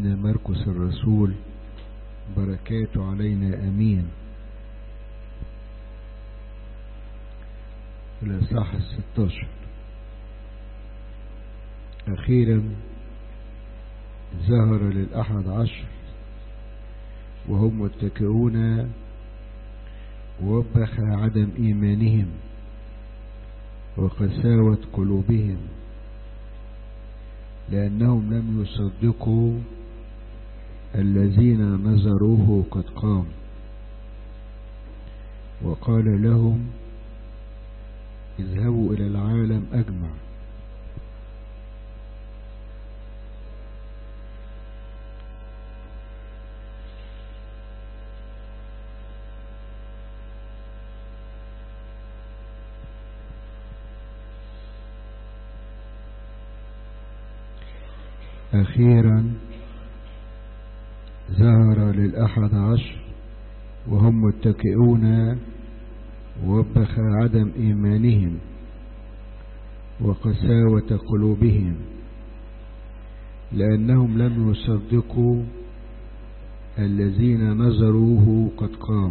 معلمنا مركز الرسول بركاته علينا أمين الإصحاح الستاشر أخيرا ظهر للأحد عشر وهم متكئون ووبخ عدم إيمانهم وقساوة قلوبهم لأنهم لم يصدقوا الذين نظروه قد قام وقال لهم اذهبوا إلى العالم أجمع أخيرا ظهر للأحد عشر وهم متكئون ووبخ عدم إيمانهم وقساوة قلوبهم لأنهم لم يصدقوا الذين نظروه قد قام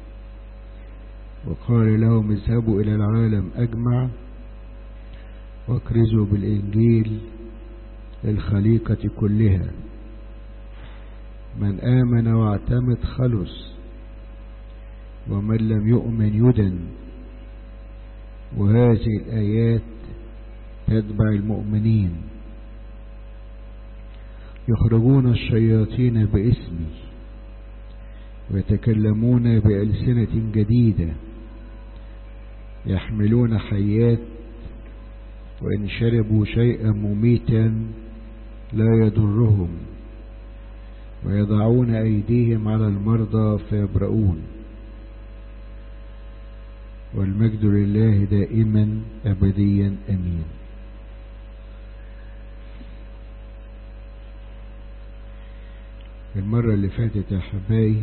وقال لهم اذهبوا إلى العالم أجمع واكرزوا بالإنجيل للخليقة كلها من آمن واعتمد خلص ومن لم يؤمن يدن وهذه الآيات تتبع المؤمنين يخرجون الشياطين باسمي ويتكلمون بألسنة جديدة يحملون حيات وإن شربوا شيئا مميتا لا يضرهم ويضعون أيديهم على المرضى فيبرؤون والمجد لله دائما أبديا أمين المرة اللي فاتت يا حباي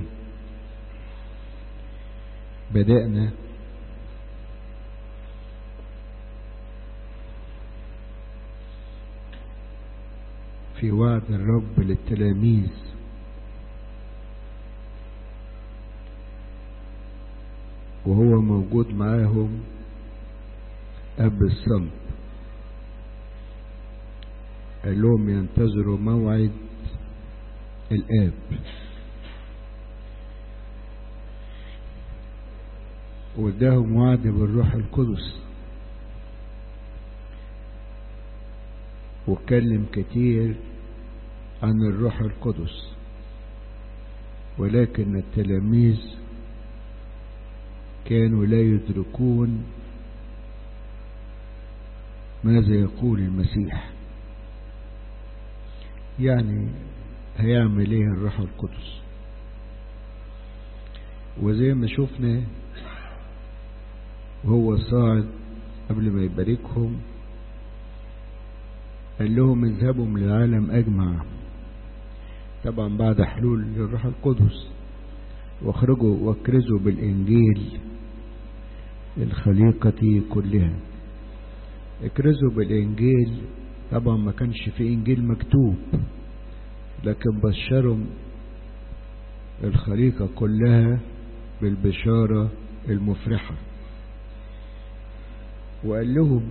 بدأنا في وعد الرب للتلاميذ وهو موجود معاهم قبل الصلب قال لهم ينتظروا موعد الآب واداهم وعد بالروح القدس واتكلم كتير عن الروح القدس ولكن التلاميذ كانوا لا يدركون ماذا يقول المسيح يعني هيعمل ايه الروح القدس وزي ما شفنا وهو صاعد قبل ما يباركهم قال لهم اذهبوا من العالم أجمع طبعا بعد حلول للروح القدس واخرجوا واكرزوا بالإنجيل للخليقة كلها اكرزوا بالإنجيل طبعا ما كانش في إنجيل مكتوب لكن بشروا الخليقة كلها بالبشارة المفرحة وقال لهم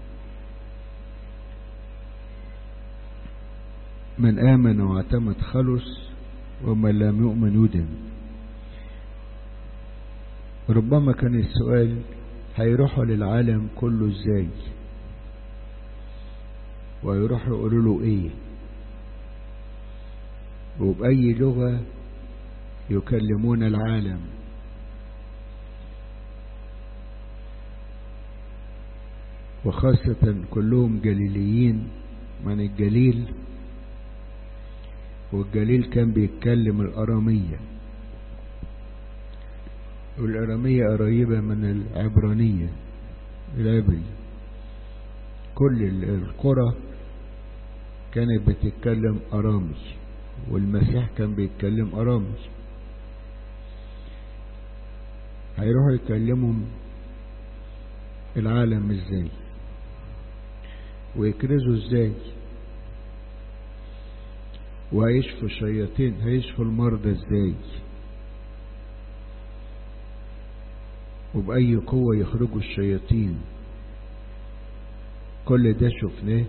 من آمن واعتمد خلص ومن لم يؤمن يدم ربما كان السؤال هيروحوا للعالم كله ازاي ويروحوا يقولوا له ايه وبأي لغة يكلمون العالم وخاصة كلهم جليليين من الجليل والجليل كان بيتكلم الأرامية والأرامية قريبة من العبرانية العبري كل القرى كانت بتتكلم أرامي والمسيح كان بيتكلم أرامي هيروحوا يكلموا العالم ازاي ويكرزوا ازاي وهيشفوا الشياطين هيشفوا المرضى ازاي وبأي قوة يخرجوا الشياطين كل ده شفناه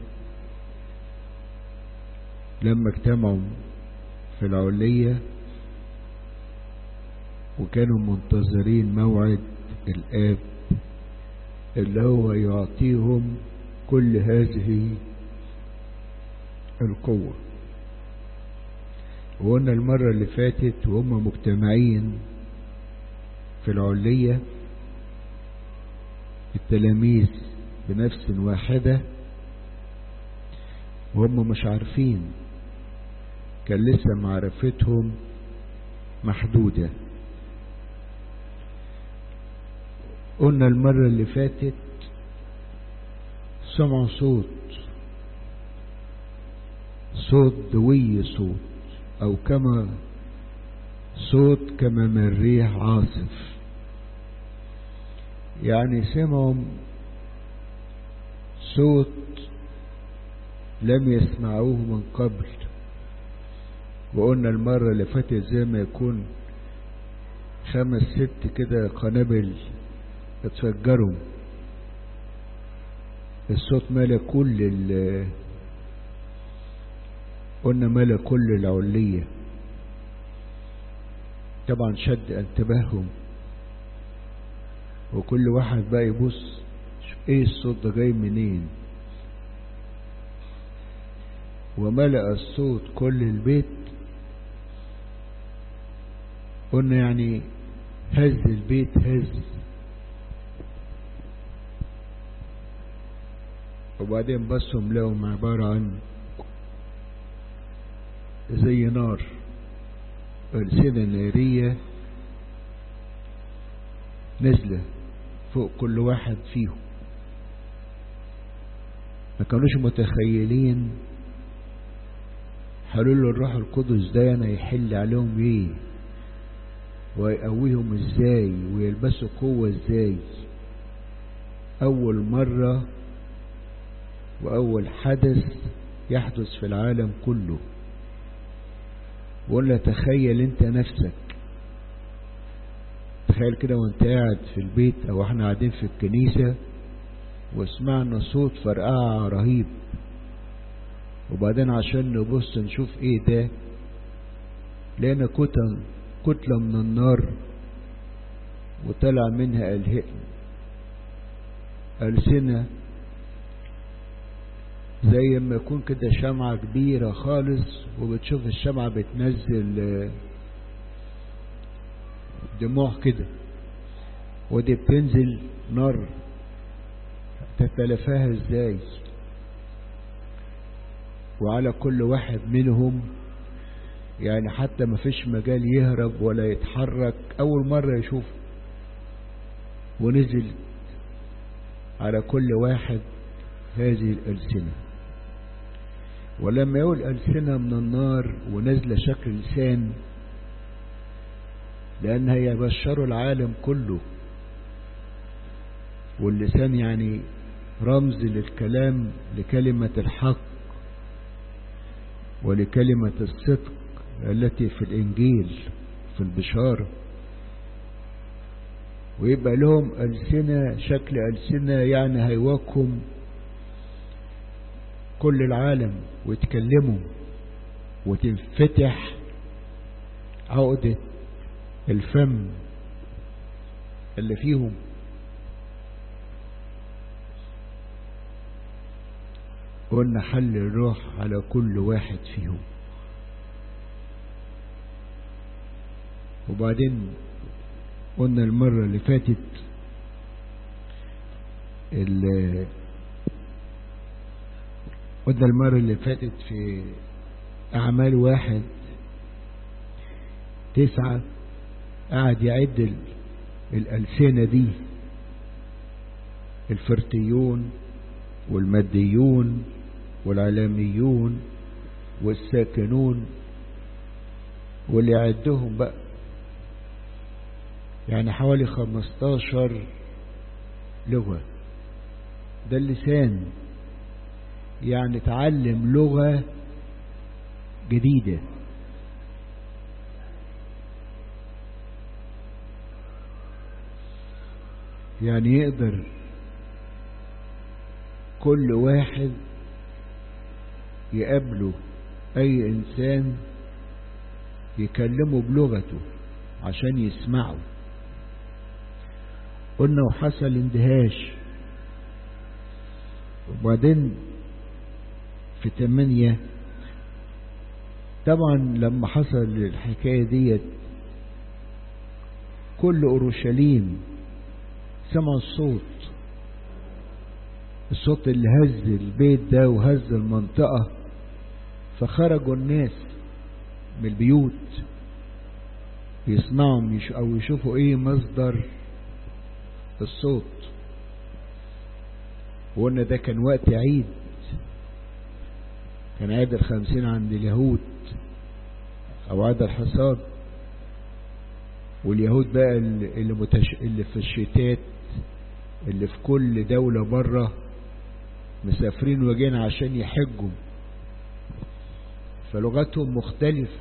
لما اجتمعوا في العلية وكانوا منتظرين موعد الآب اللي هو يعطيهم كل هذه القوة وقلنا المرة اللي فاتت وهم مجتمعين في العلية التلاميذ بنفس واحدة وهم مش عارفين كان لسه معرفتهم محدودة قلنا المرة اللي فاتت سمعوا صوت صوت دوي صوت او كما صوت كما من ريح عاصف يعني سمعوا صوت لم يسمعوه من قبل وقلنا المرة اللي فاتت زي ما يكون خمس ست كده قنابل اتفجروا الصوت ملا كل ال قلنا ملا كل العلية طبعا شد انتباههم وكل واحد بقى يبص ايه الصوت ده جاي منين وملأ الصوت كل البيت قلنا يعني هز البيت هز وبعدين بصهم لهم عبارة عن زي نار ألسنة نارية نزلة فوق كل واحد فيهم ما كانوش متخيلين حلول الروح القدس ده انا يحل عليهم ايه ويقويهم ازاي ويلبسوا قوة ازاي اول مرة واول حدث يحدث في العالم كله ولا تخيل انت نفسك تخيل كده وانت قاعد في البيت او احنا قاعدين في الكنيسة وسمعنا صوت فرقعة رهيب وبعدين عشان نبص نشوف ايه ده لقينا كتل كتلة من النار وطلع منها الهئم ألسنة زي ما يكون كده شمعة كبيرة خالص وبتشوف الشمعة بتنزل دموع كده ودي بتنزل نار تتلفاها ازاي وعلى كل واحد منهم يعني حتى ما فيش مجال يهرب ولا يتحرك اول مرة يشوف ونزل على كل واحد هذه الألسنة ولما يقول ألسنة من النار ونزل شكل لسان لأنها يبشروا العالم كله واللسان يعني رمز للكلام لكلمة الحق ولكلمة الصدق التي في الإنجيل في البشارة ويبقى لهم ألسنة شكل ألسنة يعني هيواكهم كل العالم ويتكلموا وتنفتح عقدة الفم اللي فيهم قلنا حل الروح على كل واحد فيهم وبعدين قلنا المرة اللي فاتت قلنا المرة اللي فاتت في أعمال واحد تسعة قاعد يعد الألسنة دي الفرتيون والماديون والعلاميون والساكنون واللي يعدهم بقى يعني حوالي خمستاشر لغة ده اللسان يعني تعلم لغة جديدة يعني يقدر كل واحد يقابله اي انسان يكلمه بلغته عشان يسمعه قلنا وحصل اندهاش وبعدين في تمانية طبعا لما حصل الحكاية ديت كل أورشليم سمع الصوت الصوت اللي هز البيت ده وهز المنطقة فخرجوا الناس من البيوت يسمعوا أو يشوفوا ايه مصدر الصوت وقلنا ده كان وقت عيد كان عيد الخمسين عند اليهود او عيد الحصاد واليهود بقى اللي, متش... اللي في الشتات اللي في كل دولة بره مسافرين وجين عشان يحجوا فلغتهم مختلفة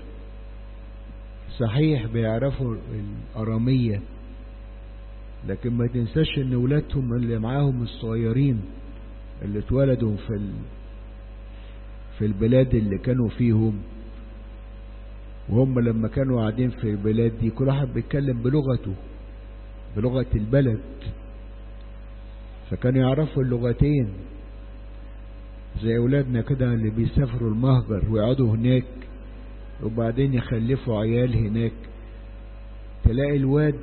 صحيح بيعرفوا الأرامية لكن ما تنساش ان ولادهم اللي معاهم الصغيرين اللي اتولدوا في ال... في البلاد اللي كانوا فيهم وهم لما كانوا قاعدين في البلاد دي كل واحد بيتكلم بلغته بلغة البلد فكانوا يعرفوا اللغتين زي أولادنا كده اللي بيسافروا المهجر ويقعدوا هناك وبعدين يخلفوا عيال هناك تلاقي الواد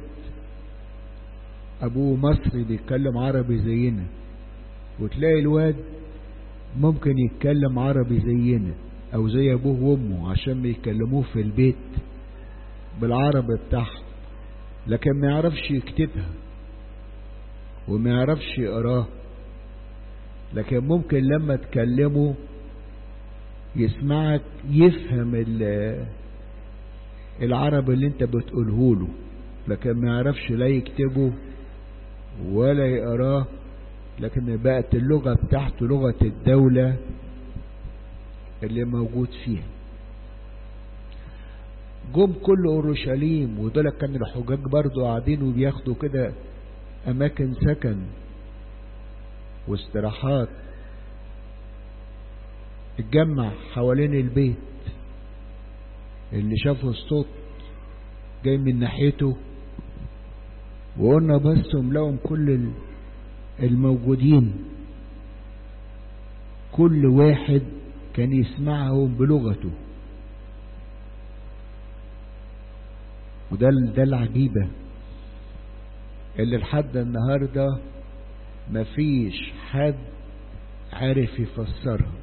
أبوه مصري بيتكلم عربي زينا وتلاقي الواد ممكن يتكلم عربي زينا أو زي أبوه وأمه عشان بيكلموه في البيت بالعربي بتاعهم لكن ما يعرفش يكتبها وما يعرفش يقراه لكن ممكن لما تكلمه يسمعك يفهم العربي اللي انت بتقوله له لكن ما يعرفش لا يكتبه ولا يقراه لكن بقت اللغة بتاعته لغة الدولة اللي موجود فيها جم كل اورشليم ودول كان الحجاج برضو قاعدين وبياخدوا كده اماكن سكن واستراحات اتجمع حوالين البيت اللي شافوا الصوت جاي من ناحيته وقلنا بسهم لهم كل الموجودين كل واحد كان يسمعهم بلغته وده ده العجيبة اللي لحد النهاردة مفيش حد عارف يفسرها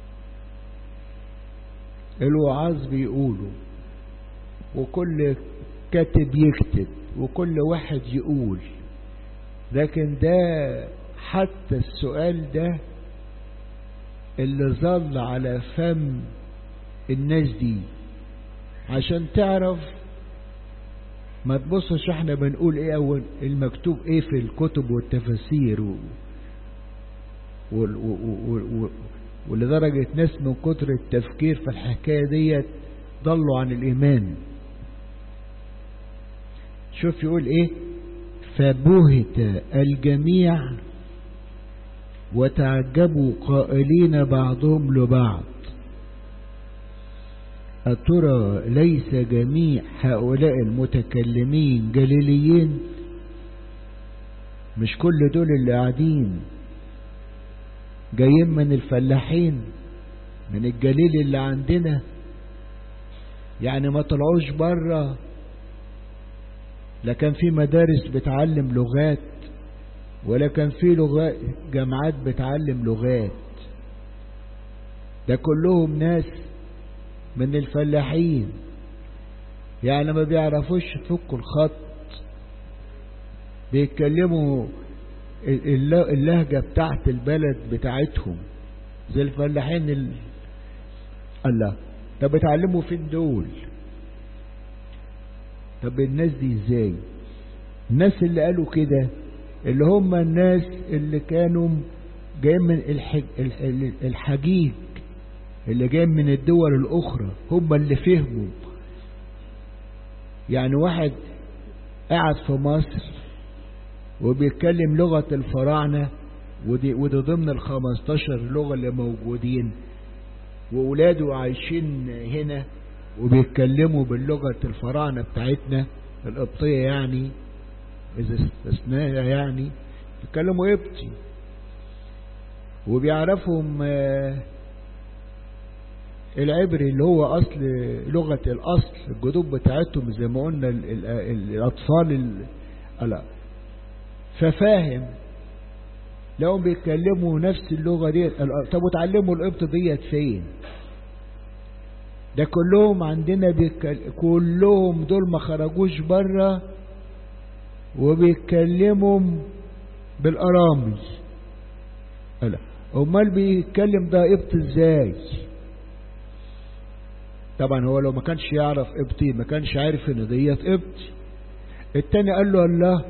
الوعاظ بيقولوا وكل كاتب يكتب وكل واحد يقول لكن ده حتى السؤال ده اللي ظل على فم الناس دي عشان تعرف ما تبصش احنا بنقول ايه او المكتوب ايه في الكتب والتفاسير و... و... و... و... ولدرجة ناس من كتر التفكير في الحكاية ديت ضلوا عن الإيمان شوف يقول ايه فبهت الجميع وتعجبوا قائلين بعضهم لبعض أترى ليس جميع هؤلاء المتكلمين جليليين مش كل دول اللي قاعدين جايين من الفلاحين من الجليل اللي عندنا يعني ما طلعوش بره لا كان في مدارس بتعلم لغات ولا كان في لغات جامعات بتعلم لغات ده كلهم ناس من الفلاحين يعني ما بيعرفوش يفكوا الخط بيتكلموا اللهجة بتاعت البلد بتاعتهم زي الفلاحين ال... الله طب بتعلموا فين دول طب الناس دي ازاي الناس اللي قالوا كده اللي هم الناس اللي كانوا جايين من الحج... الحجيج اللي جاي من الدول الأخرى هم اللي فهموا يعني واحد قاعد في مصر وبيتكلم لغة الفراعنة ودي, ودي ضمن ال 15 لغة اللي موجودين وأولاده عايشين هنا وبيتكلموا باللغة الفراعنة بتاعتنا القبطية يعني إذا استثناها يعني بيتكلموا قبطي وبيعرفهم العبري اللي هو أصل لغة الأصل الجدود بتاعتهم زي ما قلنا ال ال الأطفال ال ففاهم لو بيتكلموا نفس اللغة دي طب وتعلموا القبط ديت فين ده كلهم عندنا بيكل... كلهم دول ما خرجوش بره وبيتكلموا بالأرامي لا امال بيتكلم ده قبط ازاي طبعا هو لو ما كانش يعرف قبطي ما كانش عارف ان ديت قبطي التاني قال له الله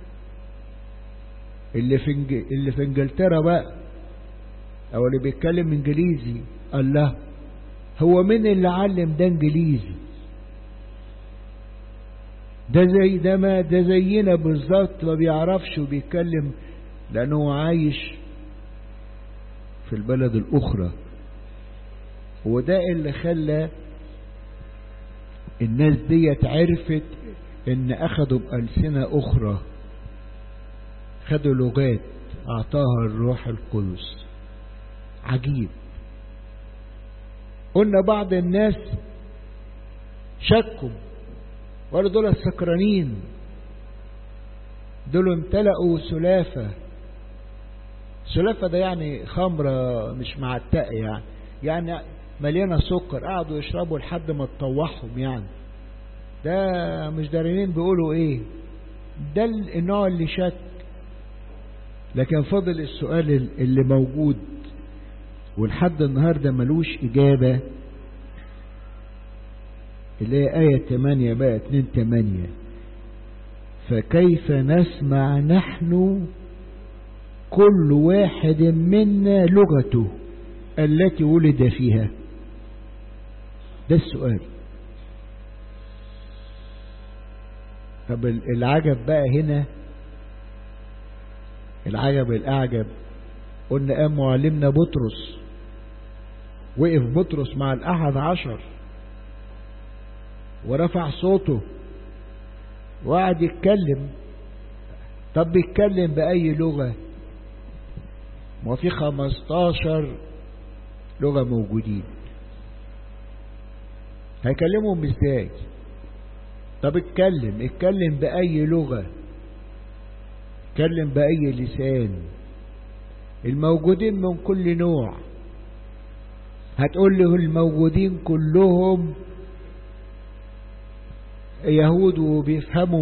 اللي في انج... اللي في انجلترا بقى او اللي بيتكلم انجليزي الله هو مين اللي علم ده انجليزي ده زي ده ما ده زينا بالظبط ما بيعرفش وبيتكلم لانه عايش في البلد الاخرى وده اللي خلى الناس ديت عرفت ان اخدوا بألسنة اخرى خدوا لغات اعطاها الروح القدس عجيب قلنا بعض الناس شكوا وقالوا دول السكرانين دول امتلأوا سلافة سلافة ده يعني خمرة مش معتقة يعني يعني مليانة سكر قعدوا يشربوا لحد ما تطوحهم يعني ده مش دارين بيقولوا ايه ده النوع اللي شك لكن فضل السؤال اللي موجود ولحد النهاردة ملوش إجابة اللي هي آية 8 بقى 2 8 فكيف نسمع نحن كل واحد منا لغته التي ولد فيها ده السؤال طب العجب بقى هنا العجب الأعجب قلنا قام معلمنا بطرس وقف بطرس مع الأحد عشر ورفع صوته وقعد يتكلم طب بيتكلم بأي لغة ما في خمستاشر لغة موجودين هيكلمهم ازاي طب اتكلم اتكلم بأي لغة اتكلم بأي لسان الموجودين من كل نوع هتقول له الموجودين كلهم يهود وبيفهموا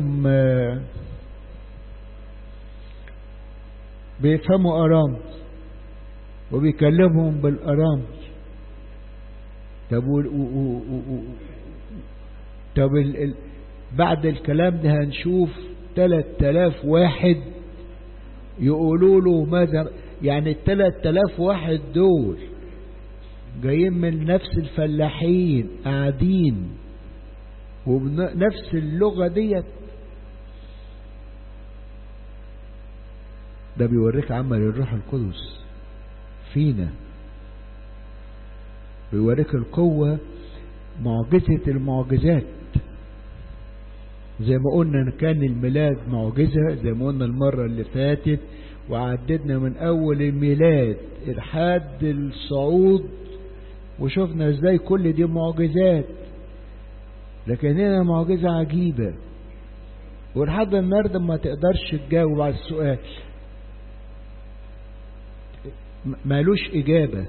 بيفهموا أرام وبيكلمهم بالأرام طب و... و... و... طب ال... ال... بعد الكلام ده هنشوف تلات تلاف واحد يقولوا له ماذا يعني التلات تلاف واحد دول جايين من نفس الفلاحين قاعدين وبنفس اللغة ديت ده بيوريك عمل الروح القدس فينا بيوريك القوة معجزة المعجزات زي ما قلنا كان الميلاد معجزة زي ما قلنا المرة اللي فاتت وعددنا من أول الميلاد لحد الصعود وشفنا ازاي كل دي معجزات لكن هنا معجزة عجيبة ولحد النهارده ما تقدرش تجاوب على السؤال مالوش إجابة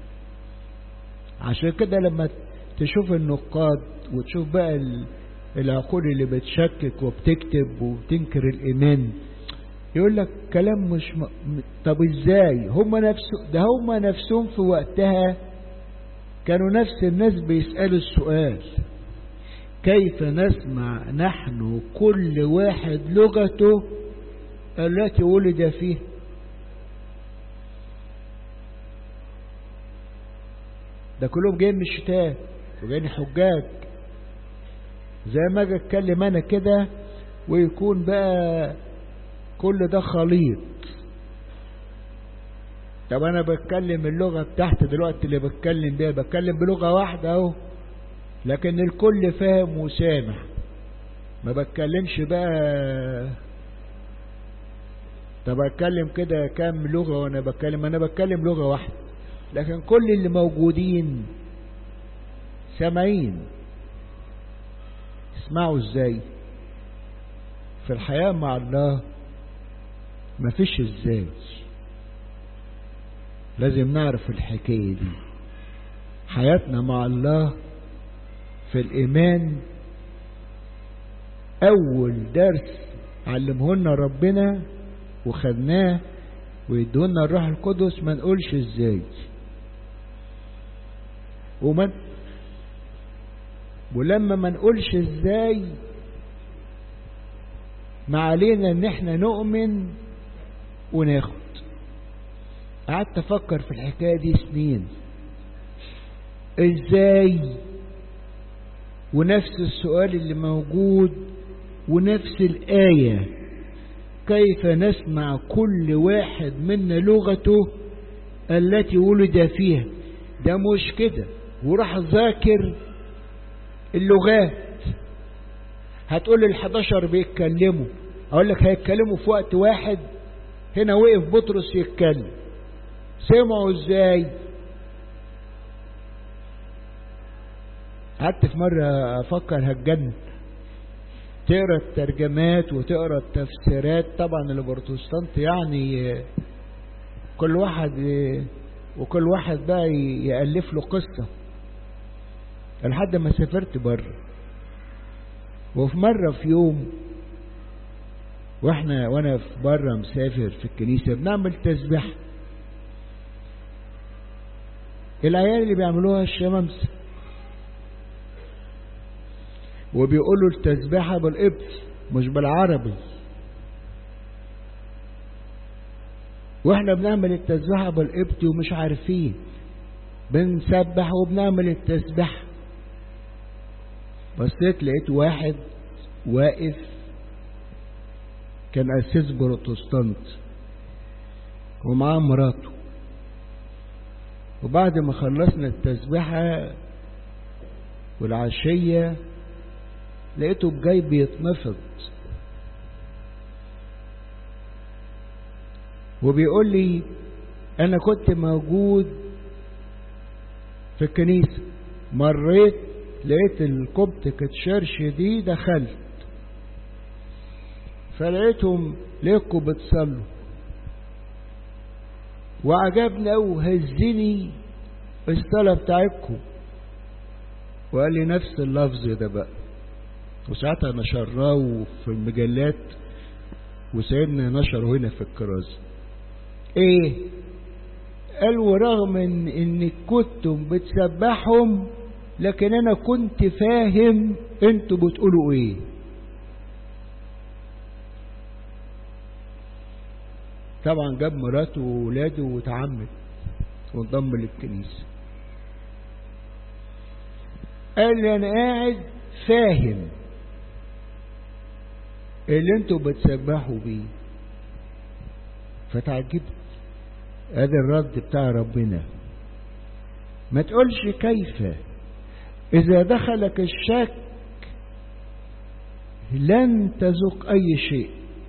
عشان كده لما تشوف النقاد وتشوف بقى العقول اللي بتشكك وبتكتب وبتنكر الإيمان يقول لك كلام مش م... طب ازاي هم نفسه ده هم نفسهم في وقتها كانوا نفس الناس بيسألوا السؤال كيف نسمع نحن كل واحد لغته التي ولد فيها ده كلهم جايين من الشتاء وجايين حجاج زي ما اجي اتكلم انا كده ويكون بقى كل ده خليط طب انا بتكلم اللغة بتاعتي دلوقتي اللي بتكلم بيها بتكلم بلغة واحدة اهو لكن الكل فاهم وسامع ما بتكلمش بقى طب اتكلم كده كام لغة وانا بتكلم انا بتكلم لغة واحدة لكن كل اللي موجودين سامعين اسمعوا ازاي في الحياة مع الله مفيش ازاي لازم نعرف الحكاية دي حياتنا مع الله في الإيمان أول درس علمهولنا ربنا وخدناه ويدونا الروح القدس ما نقولش ازاي ومن ولما ما نقولش ازاي ما علينا ان احنا نؤمن وناخد قعدت افكر في الحكايه دي سنين ازاي ونفس السؤال اللي موجود ونفس الايه كيف نسمع كل واحد منا لغته التي ولد فيها ده مش كده وراح ذاكر اللغات هتقول ال 11 بيتكلموا اقول لك هيتكلموا في وقت واحد هنا وقف بطرس يتكلم سمعوا ازاي قعدت في مرة افكر هتجنن تقرا الترجمات وتقرا التفسيرات طبعا البروتستانت يعني كل واحد وكل واحد بقى يألف له قصة لحد ما سافرت بره وفي مرة في يوم واحنا وانا في بره مسافر في الكنيسة بنعمل تسبيح العيال اللي بيعملوها الشمامسة وبيقولوا التسبيحة بالقبط مش بالعربي واحنا بنعمل التسبيحة بالقبط ومش عارفين بنسبح وبنعمل التسبيحة بصيت لقيت واحد واقف كان أسيس بروتستانت ومعاه مراته وبعد ما خلصنا التسبيحة والعشية لقيته بجاي بيتنفض وبيقول لي أنا كنت موجود في الكنيسة مريت لقيت الكوبتك تشرش دي دخلت فلقيتهم ليكوا بتصلوا وعجبني أو هزني الصلاة بتاعتكم وقال لي نفس اللفظ ده بقى وساعتها نشرناه في المجلات وسيدنا نشره هنا في الكرازة ايه قال ورغم ان انك كنتم بتسبحهم لكن انا كنت فاهم انتوا بتقولوا ايه طبعا جاب مراته وولاده وتعمد وانضم للكنيسة قال لي انا قاعد فاهم اللي انتوا بتسبحوا بيه فتعجبت ادي الرد بتاع ربنا ما تقولش كيف اذا دخلك الشك لن تذوق اي شيء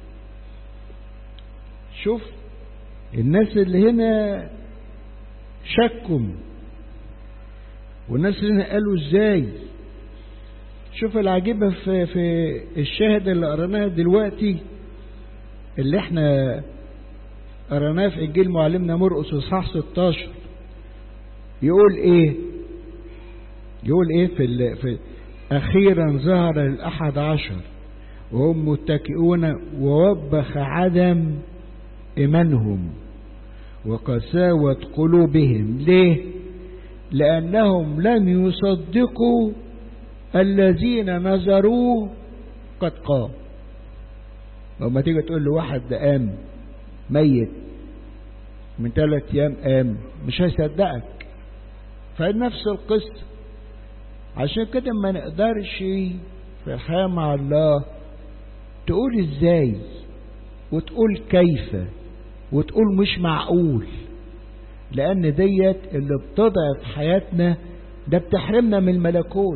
شوف الناس اللي هنا شكوا والناس اللي هنا قالوا ازاي شوف العجيبة في, في الشاهد اللي قرناها دلوقتي اللي احنا قرناه في انجيل معلمنا مرقس اصحاح 16 يقول ايه يقول ايه في, ال... في اخيرا ظهر الاحد عشر وهم متكئون ووبخ عدم ايمانهم وقساوة قلوبهم ليه لانهم لم يصدقوا الذين نظروه قد قام لما تيجي تقول له واحد ده قام ميت من ثلاث ايام قام مش هيصدقك فنفس القصة عشان كده ما نقدرش في الحياة مع الله تقول ازاي وتقول كيف وتقول مش معقول لان ديت اللي بتضعف حياتنا ده بتحرمنا من الملكوت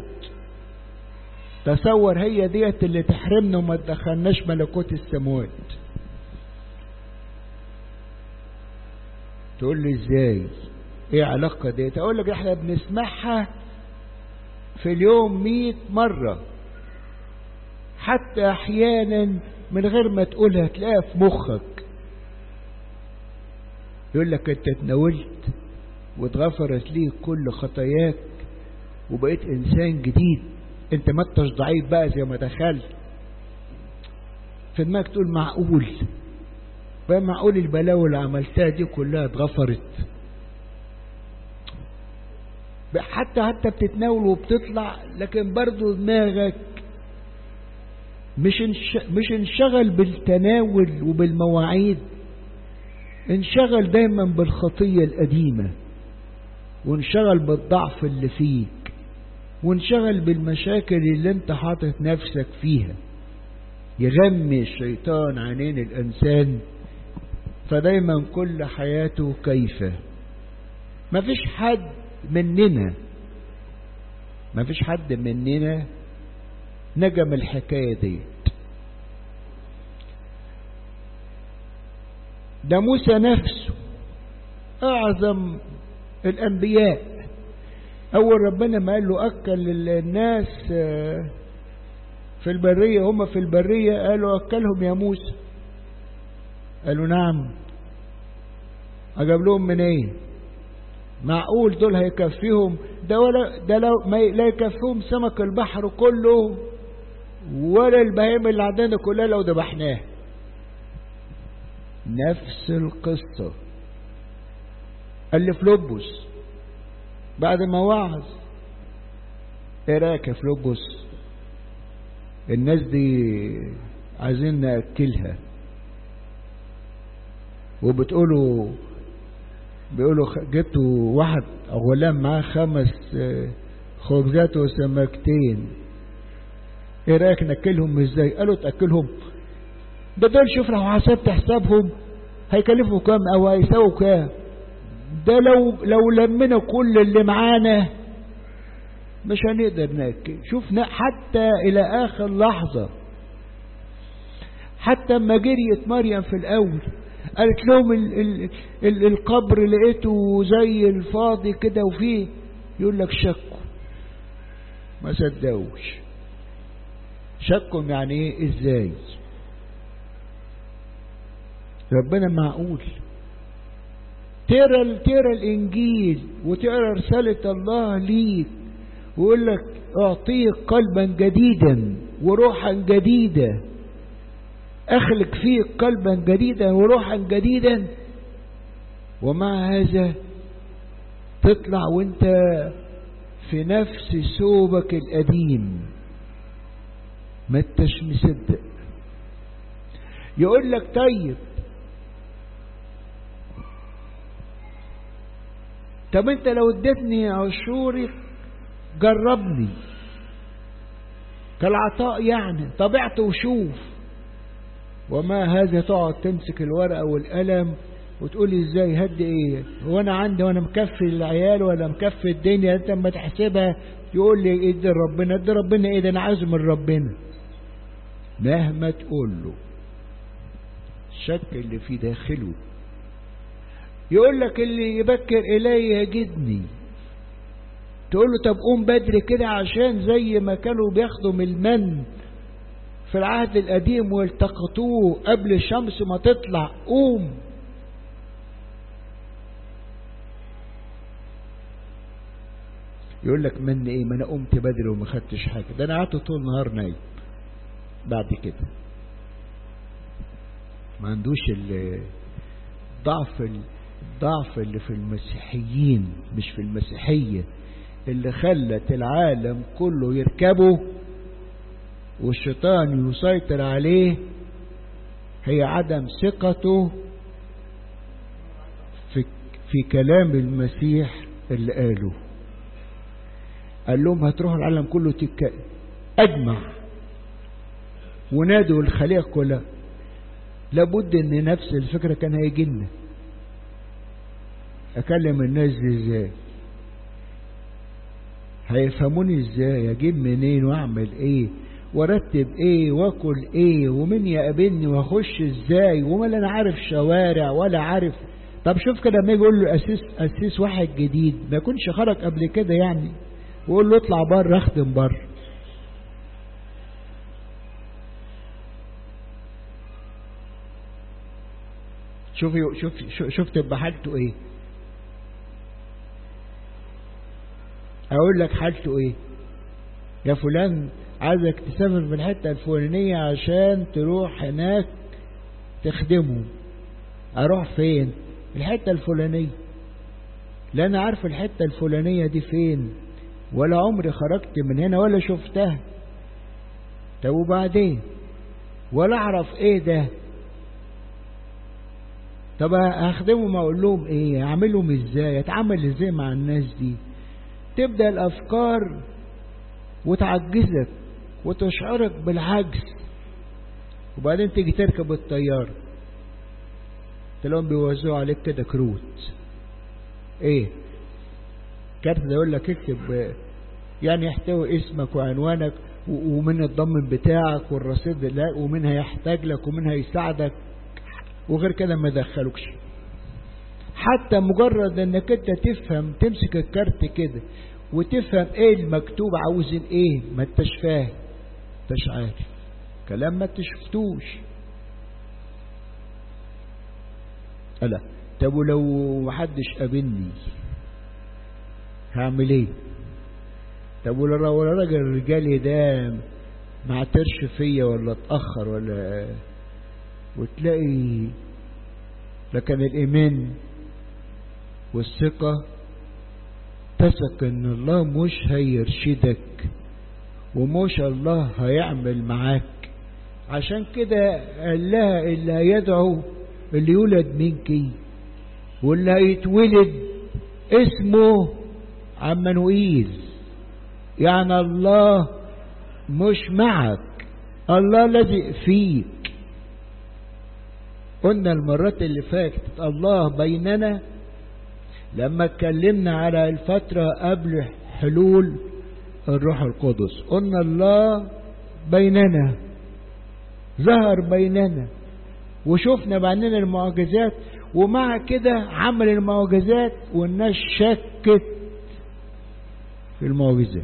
تصور هي ديت اللي تحرمنا وما تدخلناش ملكوت السماوات تقول لي ازاي ايه علاقة ديت اقول لك احنا بنسمعها في اليوم مئة مرة حتى احيانا من غير ما تقولها تلاقيها في مخك يقول لك انت اتناولت واتغفرت ليك كل خطاياك وبقيت انسان جديد انت ما انتش ضعيف بقى زي ما دخلت في دماغك تقول معقول بقى معقول البلاوي اللي عملتها دي كلها اتغفرت حتى حتى بتتناول وبتطلع لكن برضو دماغك مش انش... مش انشغل بالتناول وبالمواعيد انشغل دايما بالخطية القديمة وانشغل بالضعف اللي فيك وانشغل بالمشاكل اللي انت حاطط نفسك فيها يغمي الشيطان عينين الانسان فدايما كل حياته كيفه مفيش حد مننا مفيش حد مننا نجم الحكاية ديت ده موسى نفسه أعظم الأنبياء أول ربنا ما قال له أكل الناس في البرية هم في البرية قالوا أكلهم يا موسى قالوا نعم أجاب لهم من إيه معقول دول هيكفيهم ده ولا ده لو ما لا يكفيهم سمك البحر كله ولا البهائم اللي عندنا كلها لو ذبحناها نفس القصة قال لي فلوبوس بعد ما وعظ ايه رايك يا فلوبوس الناس دي عايزين ناكلها وبتقولوا بيقولوا جبتوا واحد غلام معاه خمس خبزات وسمكتين ايه رايك ناكلهم ازاي قالوا تاكلهم ده دول شوف لو حسبت حسابهم هيكلفوا كام او هيساووا كام ده لو لو لمنا كل اللي معانا مش هنقدر ناكل شوف حتى الى اخر لحظه حتى اما جريت مريم في الاول قالت لهم ال ال ال القبر لقيته زي الفاضي كده وفيه يقول لك شكوا ما صدقوش شكوا يعني ايه ازاي ربنا معقول تقرا تقرا الانجيل وتقرا رساله الله ليك ويقول لك اعطيك قلبا جديدا وروحا جديده اخلق فيك قلبا جديدا وروحا جديدا ومع هذا تطلع وانت في نفس ثوبك القديم ما انتش مصدق يقول لك طيب طب انت لو اديتني عشوري جربني كالعطاء يعني طبيعته وشوف وما هذا تقعد تمسك الورقة والقلم وتقول ازاي هدي ايه هو انا عندي وانا مكفي العيال ولا مكفي الدنيا انت اما تحسبها يقول لي ادي ربنا ادي ربنا ايه ده انا عايز من ربنا مهما تقول له الشك اللي في داخله يقول لك اللي يبكر الي يجدني تقول له طب قوم بدري كده عشان زي ما كانوا بياخدوا من المن في العهد القديم والتقطوه قبل الشمس ما تطلع قوم يقول لك من ايه ما انا قمت بدري وما خدتش حاجه ده انا قعدت طول النهار نايم بعد كده ما عندوش الضعف الضعف اللي في المسيحيين مش في المسيحيه اللي خلت العالم كله يركبه والشيطان يسيطر عليه هي عدم ثقته في في كلام المسيح اللي قاله قال لهم هتروحوا العالم كله تك أجمع ونادوا الخليقة كلها لابد ان نفس الفكرة كان هيجي لنا اكلم الناس دي ازاي هيفهموني ازاي اجيب منين واعمل ايه وارتب ايه واكل ايه ومين يقابلني واخش ازاي ولا انا عارف شوارع ولا عارف طب شوف كده لما يجي يقول له اسيس اسيس واحد جديد ما يكونش خرج قبل كده يعني ويقول له اطلع بره اخدم بره شوف شوف شوف تبقى حالته ايه اقول لك حالته ايه يا فلان عايزك تسافر في الحته الفلانيه عشان تروح هناك تخدمه اروح فين الحته الفلانيه لا انا عارف الحته الفلانيه دي فين ولا عمري خرجت من هنا ولا شفتها طب وبعدين ولا اعرف ايه ده طب هخدمهم اقول لهم ايه اعملهم ازاي اتعامل ازاي مع الناس دي تبدا الافكار وتعجزك وتشعرك بالعجز وبعدين تيجي تركب الطياره تلاقيهم بيوزعوا عليك كده كروت ايه كارت ده يقول لك اكتب يعني يحتوي اسمك وعنوانك ومن الضمن بتاعك والرصيد ده ومن هيحتاج لك ومن هيساعدك وغير كده ما يدخلوكش حتى مجرد انك انت تفهم تمسك الكارت كده وتفهم ايه المكتوب عاوزين ايه ما انتش فاهم انتش عارف كلام ما انت شفتوش ألا طب ولو محدش قابلني هعمل ايه طب ولو الراجل الرجالي ده ما اعترش فيا ولا اتأخر ولا وتلاقي لكن الإيمان والثقة تثق إن الله مش هيرشدك ومش الله هيعمل معاك عشان كده قال لها اللي هيدعو اللي يولد منك واللي هيتولد اسمه عمانوئيل يعني الله مش معك الله الذي فيك قلنا المرات اللي فاتت الله بيننا لما اتكلمنا على الفترة قبل حلول الروح القدس قلنا الله بيننا ظهر بيننا وشفنا بعدين المعجزات ومع كده عمل المعجزات والناس شكت في المعجزات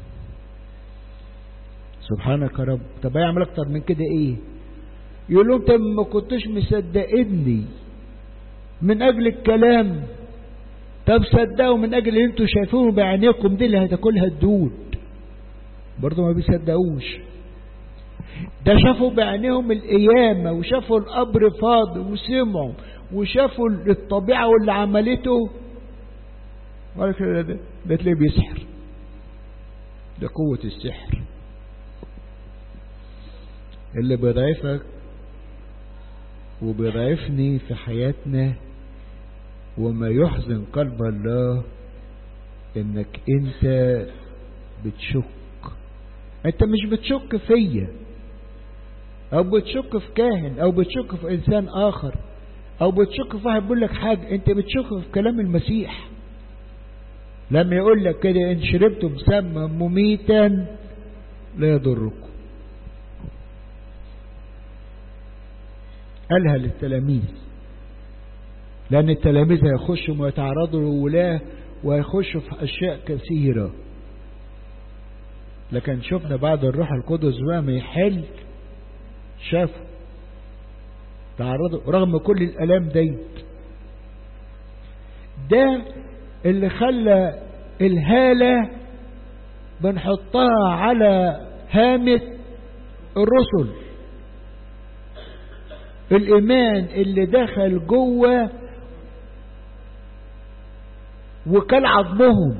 سبحانك يا رب طب هيعمل اكتر من كده ايه يقول لهم طب ما كنتوش مصدقني من اجل الكلام طب صدقوا من اجل اللي انتوا شايفينه بعينيكم دي اللي هتاكلها الدود برضه ما بيصدقوش ده شافوا بعينيهم القيامة وشافوا القبر فاضي وسمعوا وشافوا الطبيعة واللي عملته ولا كده ده, ده تلاقيه بيسحر ده قوة السحر اللي بيضعفك وبيضعفني في حياتنا وما يحزن قلب الله انك انت بتشك انت مش بتشك فيا او بتشك في كاهن او بتشك في انسان اخر او بتشك في واحد بيقول لك حاجه انت بتشك في كلام المسيح لما يقول لك كده ان شربتم سما مميتا لا يضركم قالها للتلاميذ لأن التلاميذ هيخشوا ويتعرضوا للولاة ويخشوا في أشياء كثيرة لكن شفنا بعد الروح القدس بقى ما يحل شافوا تعرضوا رغم كل الألام ديت ده اللي خلى الهالة بنحطها على هامة الرسل الإيمان اللي دخل جوه وكل عظمهم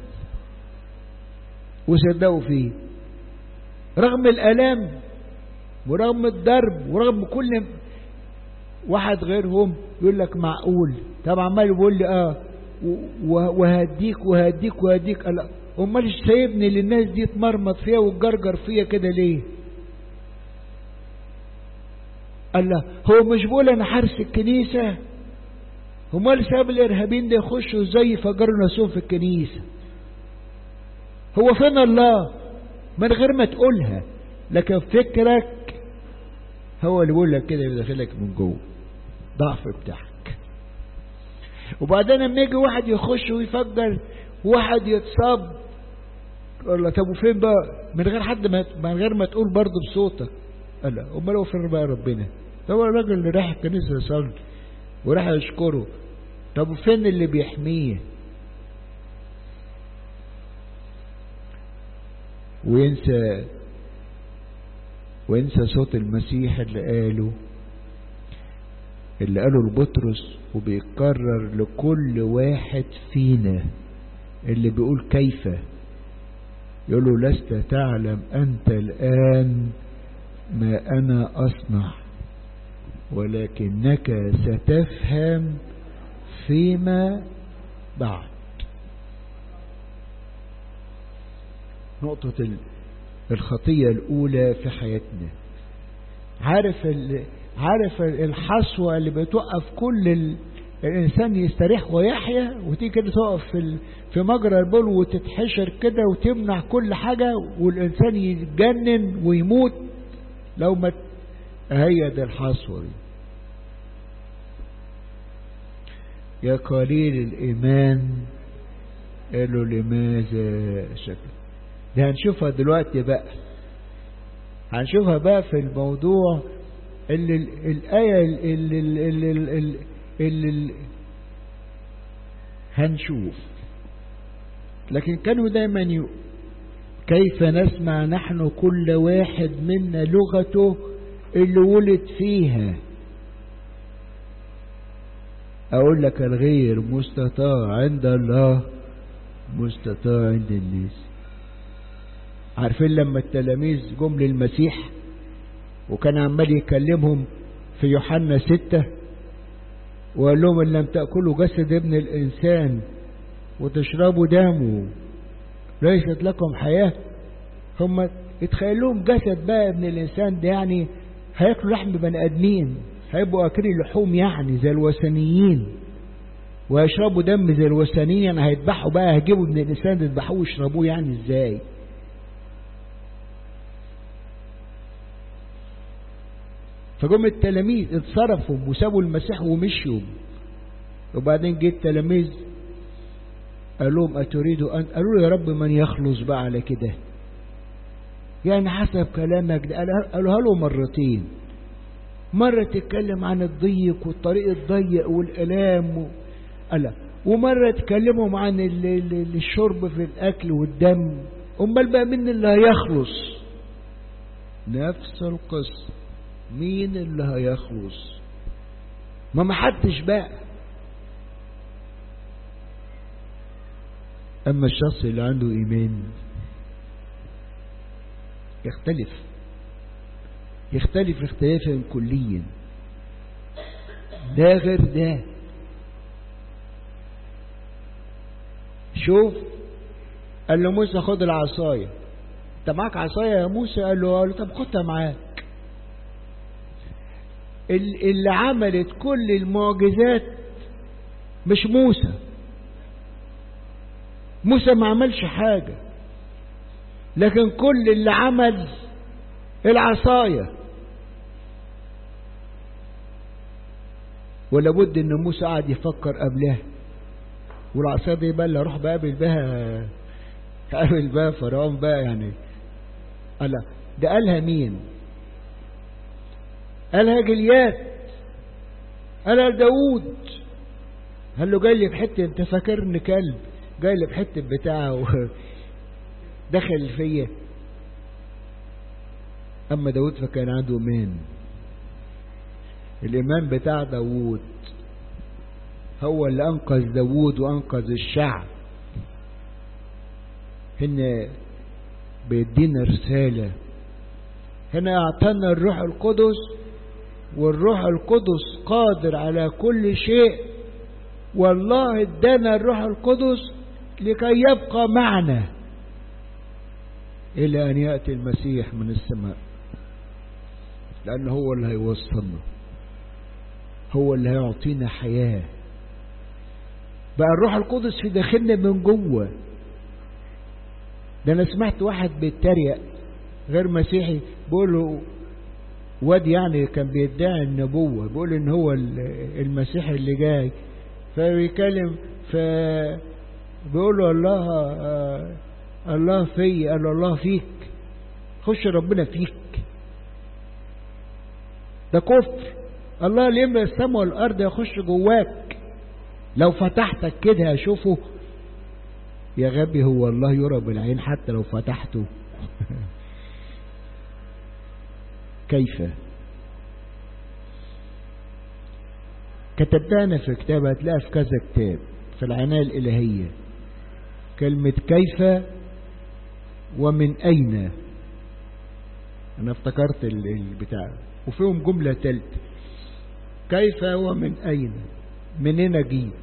وصدقوا فيه رغم الآلام ورغم الضرب ورغم كل واحد غيرهم يقول لك معقول طب عمال يقول لي اه وهديك وهديك وهديك لا امال سايبني للناس دي تمرمط فيها وتجرجر فيا كده ليه قال له هو مش بقول انا حارس الكنيسة امال ساب الارهابيين ده يخشوا ازاي يفجروا نفسهم في الكنيسة هو فين الله من غير ما تقولها لكن فكرك هو اللي بيقول لك كده بيدخلك من جوه ضعف بتاعك وبعدين لما يجي واحد يخش ويفجر واحد يتصاب قال له طب وفين بقى من غير حد ما من غير ما تقول برضه بصوتك قال لا امال هو فين بقى ربنا هو الراجل اللي راح الكنيسه يصلي وراح يشكره طب وفين اللي بيحميه وينسى وينسى صوت المسيح اللي قاله اللي قاله لبطرس وبيتكرر لكل واحد فينا اللي بيقول كيف يقول له لست تعلم أنت الآن ما أنا أصنع ولكنك ستفهم فيما بعد نقطة الخطية الأولى في حياتنا عارف عارف الحصوة اللي بتوقف كل ال... الإنسان يستريح ويحيا وتيجي كده تقف في في مجرى البول وتتحشر كده وتمنع كل حاجة والإنسان يتجنن ويموت لو ما هي دي الحصوة دي يا قليل الإيمان قالوا لماذا شكل دي هنشوفها دلوقتي بقى هنشوفها بقى في الموضوع اللي الآية اللي, اللي, اللي, اللي, اللي هنشوف لكن كانوا دايما يقول كيف نسمع نحن كل واحد منا لغته اللي ولد فيها أقول لك الغير مستطاع عند الله مستطاع عند الناس عارفين لما التلاميذ جم للمسيح وكان عمال يكلمهم في يوحنا ستة وقال لهم إن لم تأكلوا جسد ابن الإنسان وتشربوا دمه ليست لكم حياة هم اتخيلوهم جسد بقى ابن الإنسان ده يعني هياكلوا لحم بني آدمين هيبقوا أكلين لحوم يعني زي الوثنيين ويشربوا دم زي الوثنيين يعني هيذبحوا بقى هيجيبوا ابن الإنسان يذبحوه ويشربوه يعني ازاي فجم التلاميذ اتصرفوا وسابوا المسيح ومشيوا وبعدين جه التلاميذ قال لهم أتريدوا أن قالوا له يا رب من يخلص بقى على كده يعني حسب كلامك ده قالوها له مرتين مرة تتكلم عن الضيق والطريق الضيق والإلام و... ألا ومرة تكلمهم عن ال... ال... الشرب في الأكل والدم أمال بقى مين اللي هيخلص نفس القصة مين اللي هيخلص ما محدش بقى أما الشخص اللي عنده إيمان يختلف يختلف اختلافا كليا ده غير ده شوف قال له موسى خد العصاية انت معاك عصاية يا موسى قال له, قال له طب خدها معاك اللي عملت كل المعجزات مش موسى موسى ما عملش حاجة لكن كل اللي عمل العصاية ولا بد ان موسى قعد يفكر قبلها والعصاية دي بقى اللي اروح بقابل بها قابل بها فرعون بقى يعني قال ده قالها مين قالها جليات قالها داوود قال له جاي لي بحته انت فاكرني كلب جاي لي بحته بتاعه دخل فيا اما داود فكان عنده ايمان الايمان بتاع داود هو اللي انقذ داود وانقذ الشعب هنا بيدينا رسالة هنا اعطانا الروح القدس والروح القدس قادر على كل شيء والله ادانا الروح القدس لكي يبقى معنا إلى أن يأتي المسيح من السماء لأن هو اللي هيوصلنا هو اللي هيعطينا حياة بقى الروح القدس في داخلنا من جوه ده أنا سمعت واحد بيتريق غير مسيحي بيقول له واد يعني كان بيدعي النبوة بيقول ان هو المسيح اللي جاي فبيكلم ف بيقول له الله آه الله في قال له الله فيك خش ربنا فيك ده كفر الله اللي يملى السماء والارض يخش جواك لو فتحتك كده اشوفه يا غبي هو الله يرى بالعين حتى لو فتحته كيف كتبتها في كتاب هتلاقيها في كذا كتاب في العناية الإلهية كلمة كيف ومن أين أنا افتكرت البتاع وفيهم جملة تالتة كيف ومن أين منين أجيب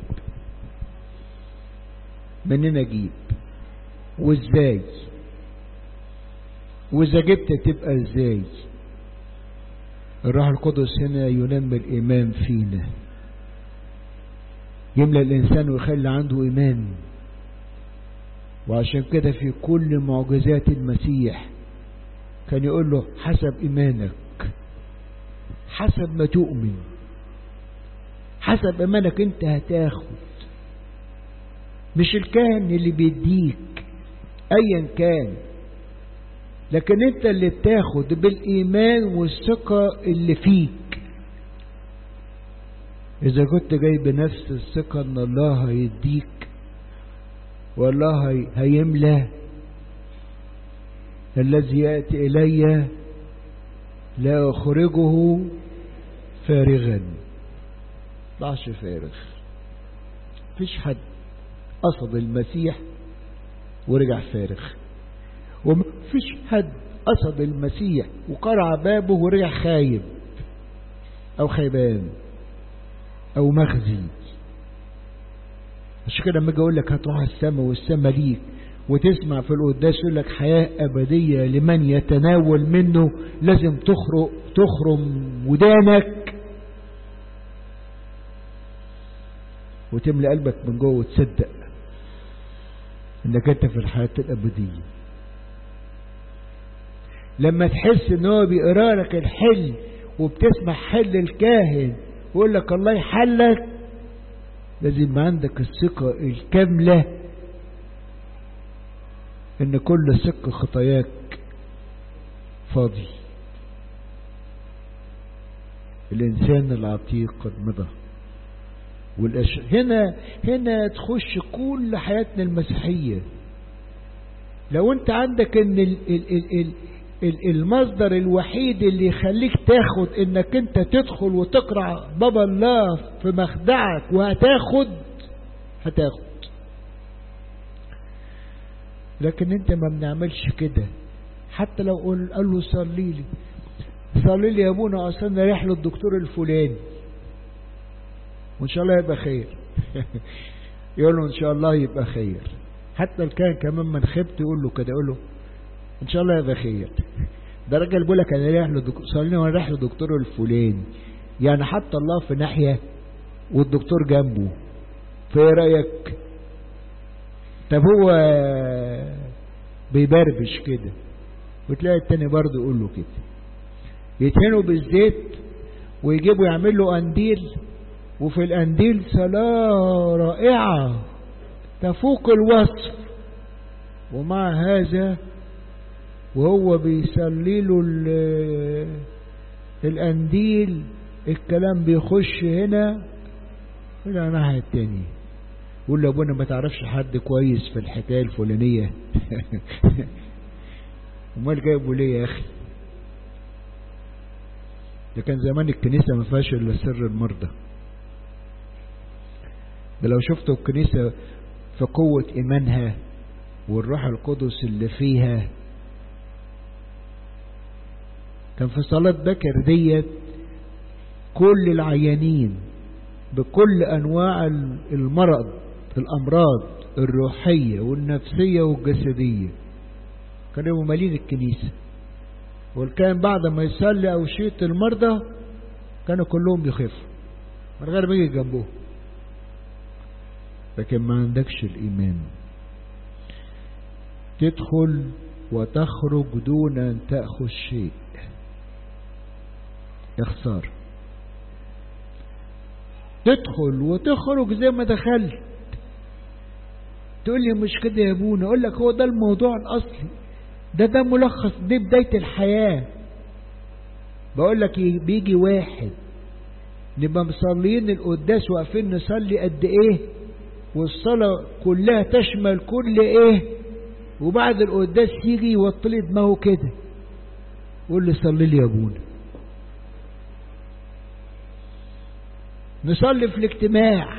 منين أجيب وإزاي وإذا جبت تبقى إزاي الروح القدس هنا ينمي الإيمان فينا يملأ الإنسان ويخلي عنده إيمان وعشان كده في كل معجزات المسيح كان يقول له حسب إيمانك حسب ما تؤمن حسب إيمانك أنت هتاخد مش الكاهن اللي بيديك أيا كان لكن أنت اللي بتاخد بالإيمان والثقة اللي فيك إذا كنت جاي بنفس الثقة إن الله هيديك والله هيملى الذي يأتي إلي لا أخرجه فارغا طلعش فارغ فيش حد قصد المسيح ورجع فارغ ومفيش حد قصد المسيح وقرع بابه ورجع خايب أو خيبان أو مخزي عشان كده لما اجي اقول لك هتروح السماء والسماء ليك وتسمع في القداس يقول لك حياة أبدية لمن يتناول منه لازم تخرق تخرم ودانك وتملى قلبك من جوه وتصدق انك انت في الحياة الأبدية لما تحس ان هو بيقرا لك الحل وبتسمع حل الكاهن ويقول لك الله يحلك لازم يبقى عندك الثقة الكاملة ان كل سك خطاياك فاضي الانسان العتيق قد مضى والأش... هنا هنا تخش كل حياتنا المسيحية لو انت عندك ان ال... ال... ال... ال... ال... المصدر الوحيد اللي يخليك تاخد انك انت تدخل وتقرع بابا الله في مخدعك وهتاخد هتاخد لكن انت ما بنعملش كده حتى لو قال, قال له صلي لي صلي لي يا ابونا اصل انا رايح للدكتور الفلاني وان شاء الله يبقى خير يقول له ان شاء الله يبقى خير حتى الكاهن كمان من خبت يقول له كده يقول له ان شاء الله يبقى خير ده راجل بيقول لك انا رايح لدكتور صلي وانا رايح للدكتور الفلاني يعني حتى الله في ناحيه والدكتور جنبه فايه رايك طب هو بيبربش كده وتلاقي التاني برضه يقول له كده يدهنوا بالزيت ويجيبوا يعمل له قنديل وفي القنديل صلاة رائعة تفوق الوصف ومع هذا وهو بيصلي له القنديل الكلام بيخش هنا الى الناحية التانية يقول له ابونا ما تعرفش حد كويس في الحكاية الفلانية امال جايبه ليه يا اخي ده كان زمان الكنيسة ما فيهاش الا سر المرضى ده لو شفتوا الكنيسة في قوة إيمانها والروح القدس اللي فيها كان في صلاة بكر ديت كل العيانين بكل أنواع المرض الأمراض الروحية والنفسية والجسدية كانوا مالين الكنيسة والكان بعد ما يصلي أو يشيط المرضى كانوا كلهم بيخفوا من غير ما يجي جنبهم لكن ما عندكش الإيمان تدخل وتخرج دون أن تأخذ شيء اخسار تدخل وتخرج زي ما دخلت تقول لي مش كده يا ابونا اقول لك هو ده الموضوع الاصلي ده ده ملخص دي بداية الحياة بقول لك بيجي واحد نبقى مصليين القداس واقفين نصلي قد ايه والصلاة كلها تشمل كل ايه وبعد القداس يجي يوطلي دماغه كده يقول لي صلي لي يا ابونا نصلي في الاجتماع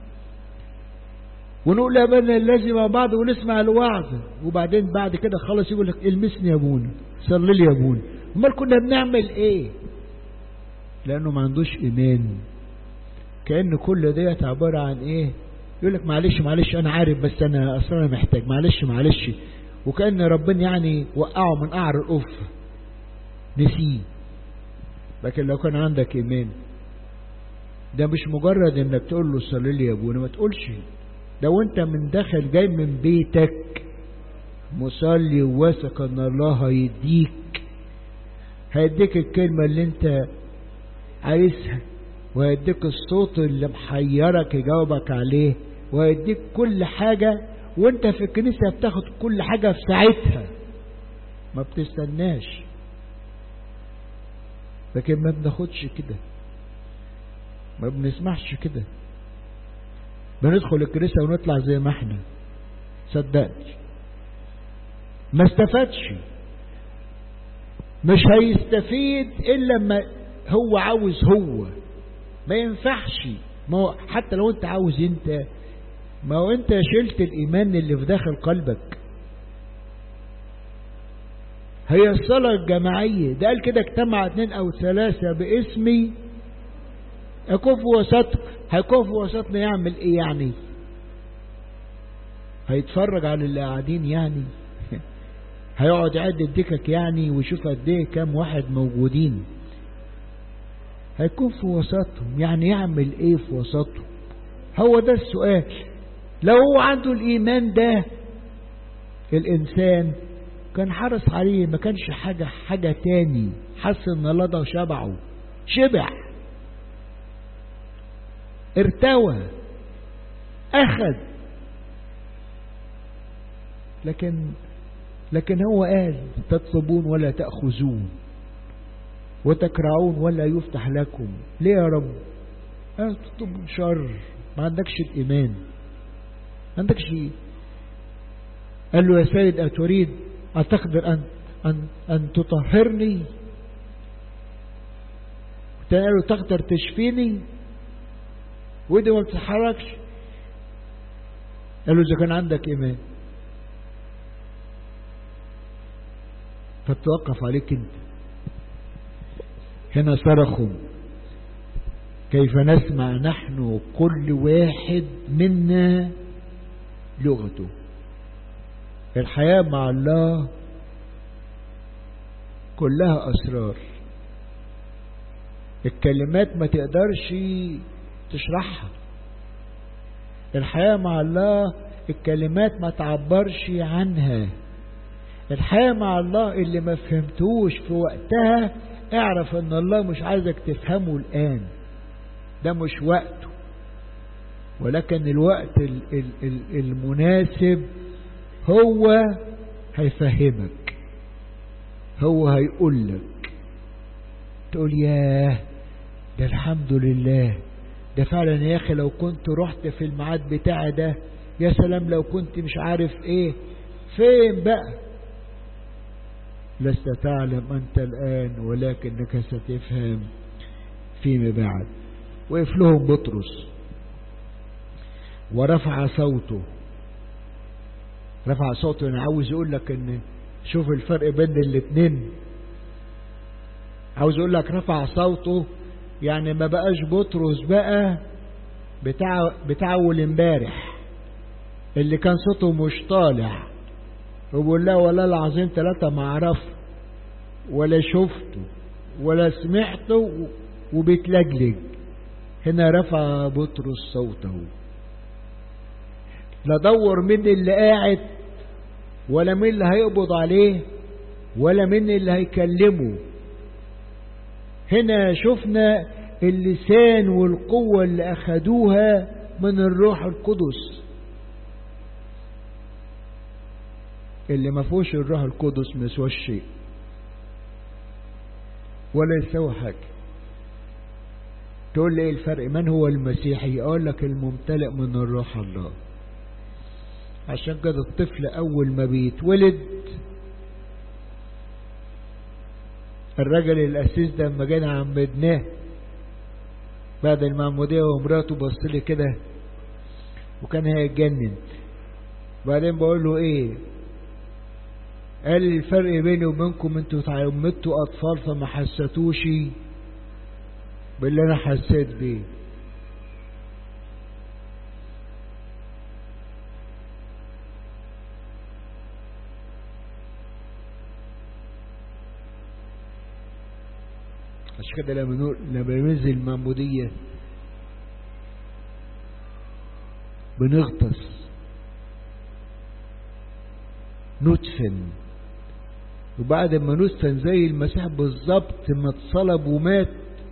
ونقول يا بنا لازم مع بعض ونسمع الوعظ وبعدين بعد كده خلاص يقول لك المسني يا ابونا صلي لي يا ابونا امال كنا بنعمل ايه لانه ما عندوش ايمان كان كل ديت عباره عن ايه يقول لك معلش معلش انا عارف بس انا اصلا انا محتاج معلش معلش وكان ربنا يعني وقعه من قعر القف نسيه لكن لو كان عندك ايمان ده مش مجرد انك تقول له صلي لي يا ابونا ما تقولش لو انت من داخل جاي من بيتك مصلي وواثق ان الله هيديك هيديك الكلمة اللي انت عايزها وهيديك الصوت اللي محيرك يجاوبك عليه وهيديك كل حاجة وانت في الكنيسة بتاخد كل حاجة في ساعتها ما بتستناش لكن ما بناخدش كده ما بنسمعش كده بندخل الكنيسة ونطلع زي ما احنا صدقني ما استفادش مش هيستفيد الا لما هو عاوز هو ما ينفعش ما هو حتى لو انت عاوز انت ما هو انت شلت الايمان اللي في داخل قلبك هي الصلاة الجماعية ده قال كده اجتمع اتنين او ثلاثة باسمي يكون في وسط هيكون في وسطنا يعمل ايه يعني هيتفرج على اللي قاعدين يعني هيقعد يعد الدكك يعني ويشوف قد ايه كام واحد موجودين هيكون في وسطهم يعني يعمل ايه في وسطهم هو ده السؤال لو هو عنده الايمان ده الانسان كان حرص عليه ما كانش حاجة حاجة تاني حس ان الله ده شبعه شبع ارتوى اخذ لكن لكن هو قال تطلبون ولا تأخذون وتكرعون ولا يفتح لكم ليه يا رب أنا تطلب شر ما عندكش الإيمان ما عندكش قال له يا سيد أتريد أتقدر أن, أن, أن تطهرني قال له تقدر تشفيني ودي ما بتتحركش قال له إذا كان عندك إيمان فتوقف عليك انت هنا صرخوا كيف نسمع نحن كل واحد منا لغته الحياة مع الله كلها أسرار الكلمات ما تقدرش تشرحها الحياة مع الله الكلمات ما تعبرش عنها الحياة مع الله اللي ما فهمتوش في وقتها اعرف ان الله مش عايزك تفهمه الآن ده مش وقته ولكن الوقت ال ال ال المناسب هو هيفهمك هو هيقول لك تقول ياه ده الحمد لله ده فعلا يا اخي لو كنت رحت في الميعاد بتاعي ده يا سلام لو كنت مش عارف ايه فين بقى لست تعلم أنت الآن ولكنك ستفهم فيما بعد وقف لهم بطرس ورفع صوته رفع صوته أنا عاوز يقول لك أن شوف الفرق بين الاثنين عاوز يقول لك رفع صوته يعني ما بقاش بطرس بقى بتاع بتاع اول امبارح اللي كان صوته مش طالع وبقول لها ولا العظيم ثلاثة ما اعرفه ولا شفته ولا سمعته وبيتلجلج هنا رفع بطرس صوته لا دور مين اللي قاعد ولا مين اللي هيقبض عليه ولا مين اللي هيكلمه هنا شفنا اللسان والقوة اللي أخدوها من الروح القدس اللي ما فيهوش الروح القدس ما يسواش شيء ولا يسوي حاجة تقول لي ايه الفرق من هو المسيحي اقول لك الممتلئ من الروح الله عشان كده الطفل اول ما بيتولد الراجل الاسيس ده لما جينا عمدناه بعد المعمودية ومراته بص لي كده وكان هيتجنن بعدين بقول له ايه قال لي الفرق بيني وبينكم انتوا اتعمدتوا اطفال فما حسيتوش باللي انا حسيت بيه عشان كده لما نقول لما ينزل المعمودية بنغطس ندفن وبعد ما ندفن زي المسيح بالظبط ما اتصلب ومات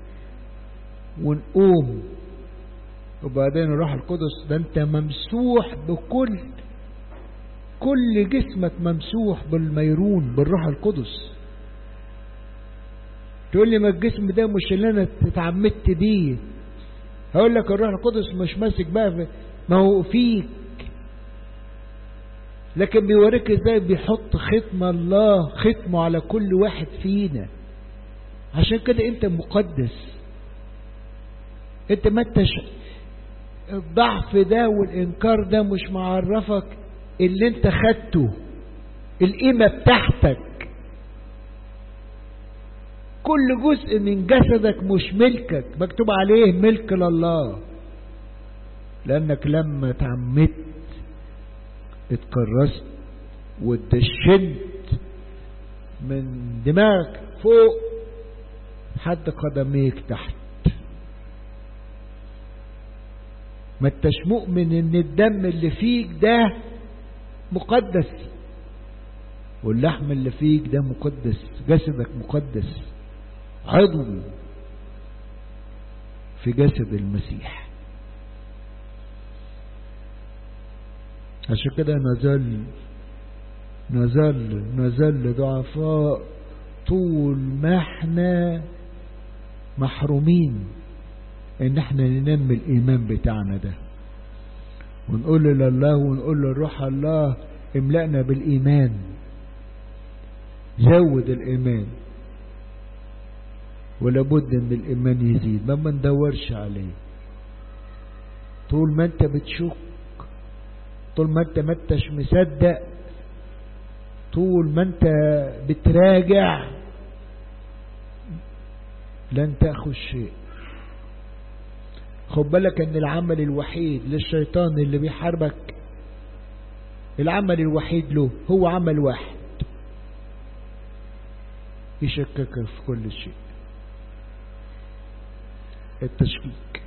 ونقوم وبعدين الروح القدس ده انت ممسوح بكل كل جسمك ممسوح بالميرون بالروح القدس تقول لي ما الجسم ده مش اللي انا اتعمدت بيه هقول لك الروح القدس مش ماسك بقى ما هو فيك لكن بيوريك ازاي بيحط ختم الله ختمه على كل واحد فينا عشان كده انت مقدس انت ما انتش الضعف ده والانكار ده مش معرفك اللي انت خدته القيمة بتاعتك كل جزء من جسدك مش ملكك مكتوب عليه ملك لله لانك لما تعمدت اتكرست واتدشنت من دماغك فوق حد قدميك تحت ما انتش مؤمن ان الدم اللي فيك ده مقدس واللحم اللي فيك ده مقدس جسدك مقدس عضو في جسد المسيح عشان كده نزل نزل نزل ضعفاء طول ما احنا محرومين ان احنا ننمي الايمان بتاعنا ده ونقول لله ونقول للروح الله املأنا بالايمان زود الايمان ولابد ان الايمان يزيد ما ما ندورش عليه طول ما انت بتشك طول ما انت ما انتش مصدق طول ما انت بتراجع لن تأخذ شيء خد بالك ان العمل الوحيد للشيطان اللي بيحاربك العمل الوحيد له هو عمل واحد يشككك في كل شيء التشكيك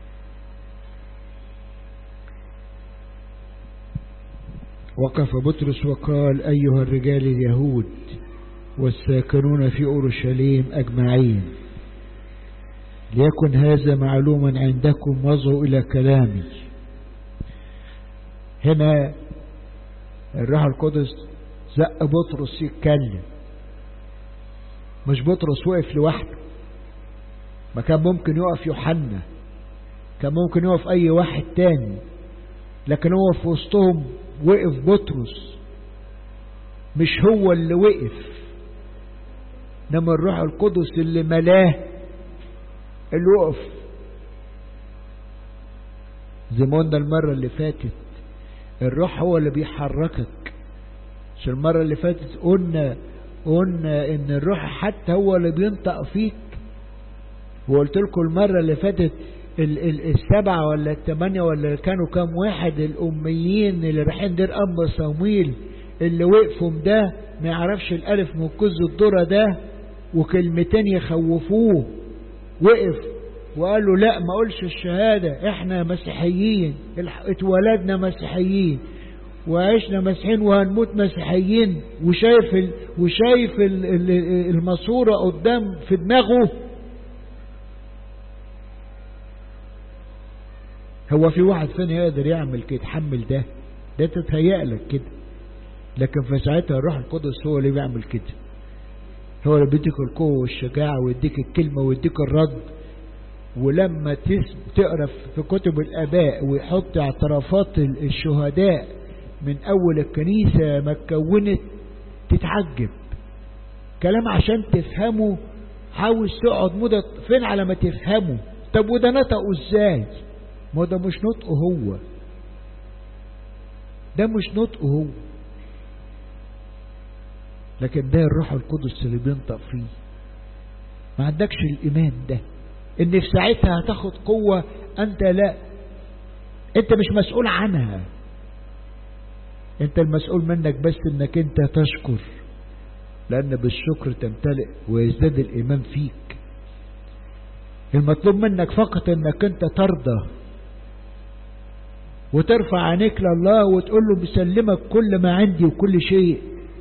وقف بطرس وقال أيها الرجال اليهود والساكنون في أورشليم أجمعين ليكن هذا معلوما عندكم وضعوا إلى كلامي هنا الروح القدس زق بطرس يتكلم مش بطرس وقف لوحده ما كان ممكن يقف يوحنا كان ممكن يقف أي واحد تاني لكن هو في وسطهم وقف بطرس مش هو اللي وقف انما الروح القدس اللي ملاه اللي وقف زي ما قلنا المرة اللي فاتت الروح هو اللي بيحركك عشان المرة اللي فاتت قلنا قلنا ان الروح حتى هو اللي بينطق فيك وقلت لكم المرة اللي فاتت ال ال السبعة ولا الثمانية ولا كانوا كام واحد الأميين اللي رايحين دير أم صمويل اللي وقفهم ده ما يعرفش الالف من كز الذره ده وكلمتين يخوفوه وقف وقال له لا ما قولش الشهادة احنا مسيحيين اتولدنا مسيحيين وعشنا مسيحيين وهنموت مسيحيين وشايف ال... وشايف ال... ال... الماسوره قدام في دماغه هو في واحد فين يقدر يعمل كده يتحمل ده ده تتهيأ لك كده لكن في ساعتها الروح القدس هو اللي بيعمل كده هو اللي بيديك القوة والشجاعة ويديك الكلمة ويديك الرد ولما تقرا في كتب الآباء ويحط اعترافات الشهداء من أول الكنيسة ما اتكونت تتعجب كلام عشان تفهمه عاوز تقعد مدة فين على ما تفهمه طب وده نطقه ازاي ما ده مش نطقه هو ده مش نطقه هو لكن ده الروح القدس اللي بينطق فيه ما عندكش الإيمان ده ان في ساعتها هتاخد قوة انت لا انت مش مسؤول عنها انت المسؤول منك بس انك انت تشكر لان بالشكر تمتلئ ويزداد الايمان فيك المطلوب منك فقط انك انت ترضى وترفع عينيك لله وتقول له بسلمك كل ما عندي وكل شيء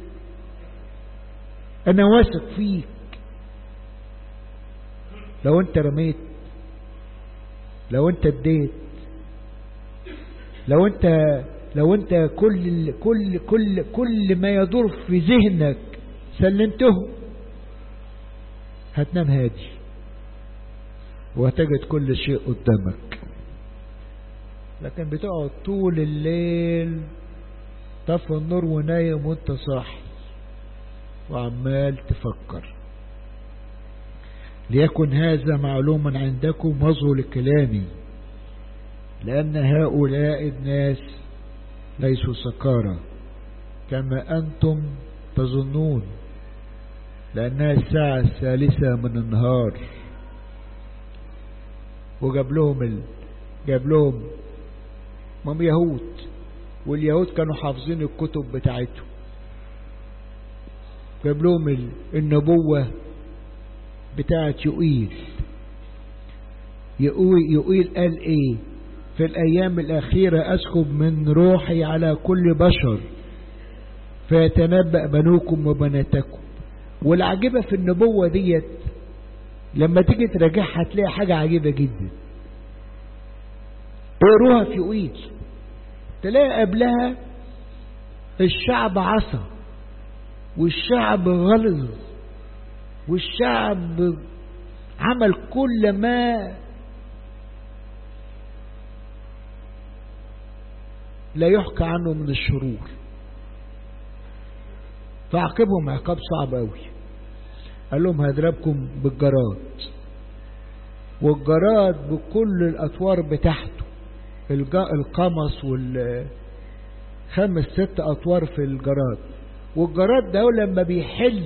انا واثق فيك لو انت رميت لو انت اديت لو انت لو انت كل كل كل كل ما يدور في ذهنك سلمته هتنام هادي وهتجد كل شيء قدامك لكن بتقعد طول الليل طفي النور ونايم وانت صاحي وعمال تفكر ليكن هذا معلوما عندكم وظهوا لكلامي لأن هؤلاء الناس ليسوا سكارى كما أنتم تظنون لأنها الساعة الثالثة من النهار وجاب لهم ال... جاب لهم هم يهود واليهود كانوا حافظين الكتب بتاعتهم جاب لهم ال... النبوة بتاعت يؤيل يؤيل, يؤيل قال ايه في الأيام الأخيرة أسكب من روحي على كل بشر فيتنبأ بنوكم وبناتكم والعجيبة في النبوة ديت لما تيجي تراجعها تلاقي حاجة عجيبة جدا اقروها في يؤيل تلاقي قبلها الشعب عصى والشعب غلظ والشعب عمل كل ما لا يحكى عنه من الشرور فعاقبهم عقاب صعب قوي قال لهم هضربكم بالجراد والجراد بكل الاطوار بتاعته القمص وال خمس ست اطوار في الجراد والجراد ده لما بيحل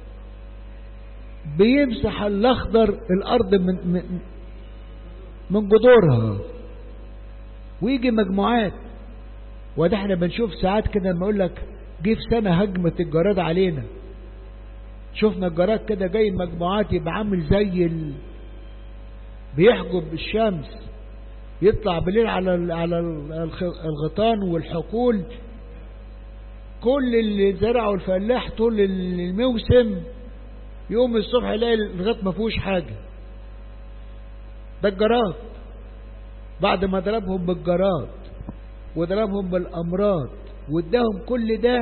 بيمسح الاخضر الارض من من, من جذورها ويجي مجموعات وده احنا بنشوف ساعات كده لما اقول لك جه في سنه هجمه الجراد علينا شفنا الجراد كده جاي مجموعات يبقى عامل زي ال... بيحجب الشمس يطلع بالليل على ال... على الغيطان والحقول كل اللي زرعوا الفلاح طول الموسم يوم الصبح يلاقي الغيط ما فيهوش حاجه ده الجراد بعد ما ضربهم بالجراد وضربهم بالامراض واداهم كل ده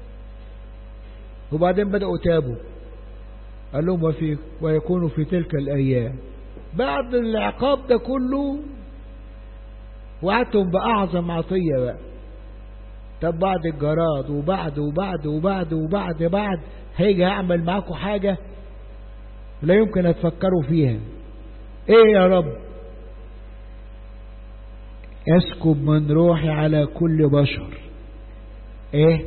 وبعدين بدأوا تابوا قال لهم وفي ويكونوا في تلك الأيام بعد العقاب ده كله وعدتهم بأعظم عطية بقى طب بعد الجراد وبعد وبعد وبعد وبعد بعد هيجي هعمل معاكم حاجة لا يمكن أتفكروا فيها ايه يا رب اسكب من روحي على كل بشر ايه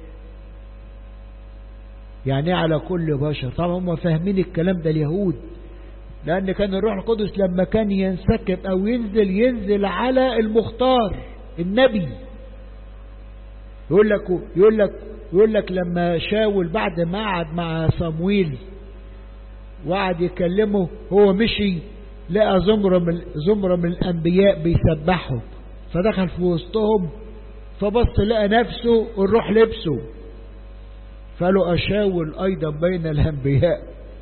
يعني على كل بشر طبعا هم فاهمين الكلام ده اليهود لان كان الروح القدس لما كان ينسكب او ينزل ينزل على المختار النبي يقول لك يقول لك يقول لك لما شاول بعد ما قعد مع صمويل وقعد يكلمه هو مشي لقى زمرة من زمرة من الأنبياء بيسبحوا فدخل في وسطهم فبص لقى نفسه الروح لبسه فقالوا أشاول أيضا بين الأنبياء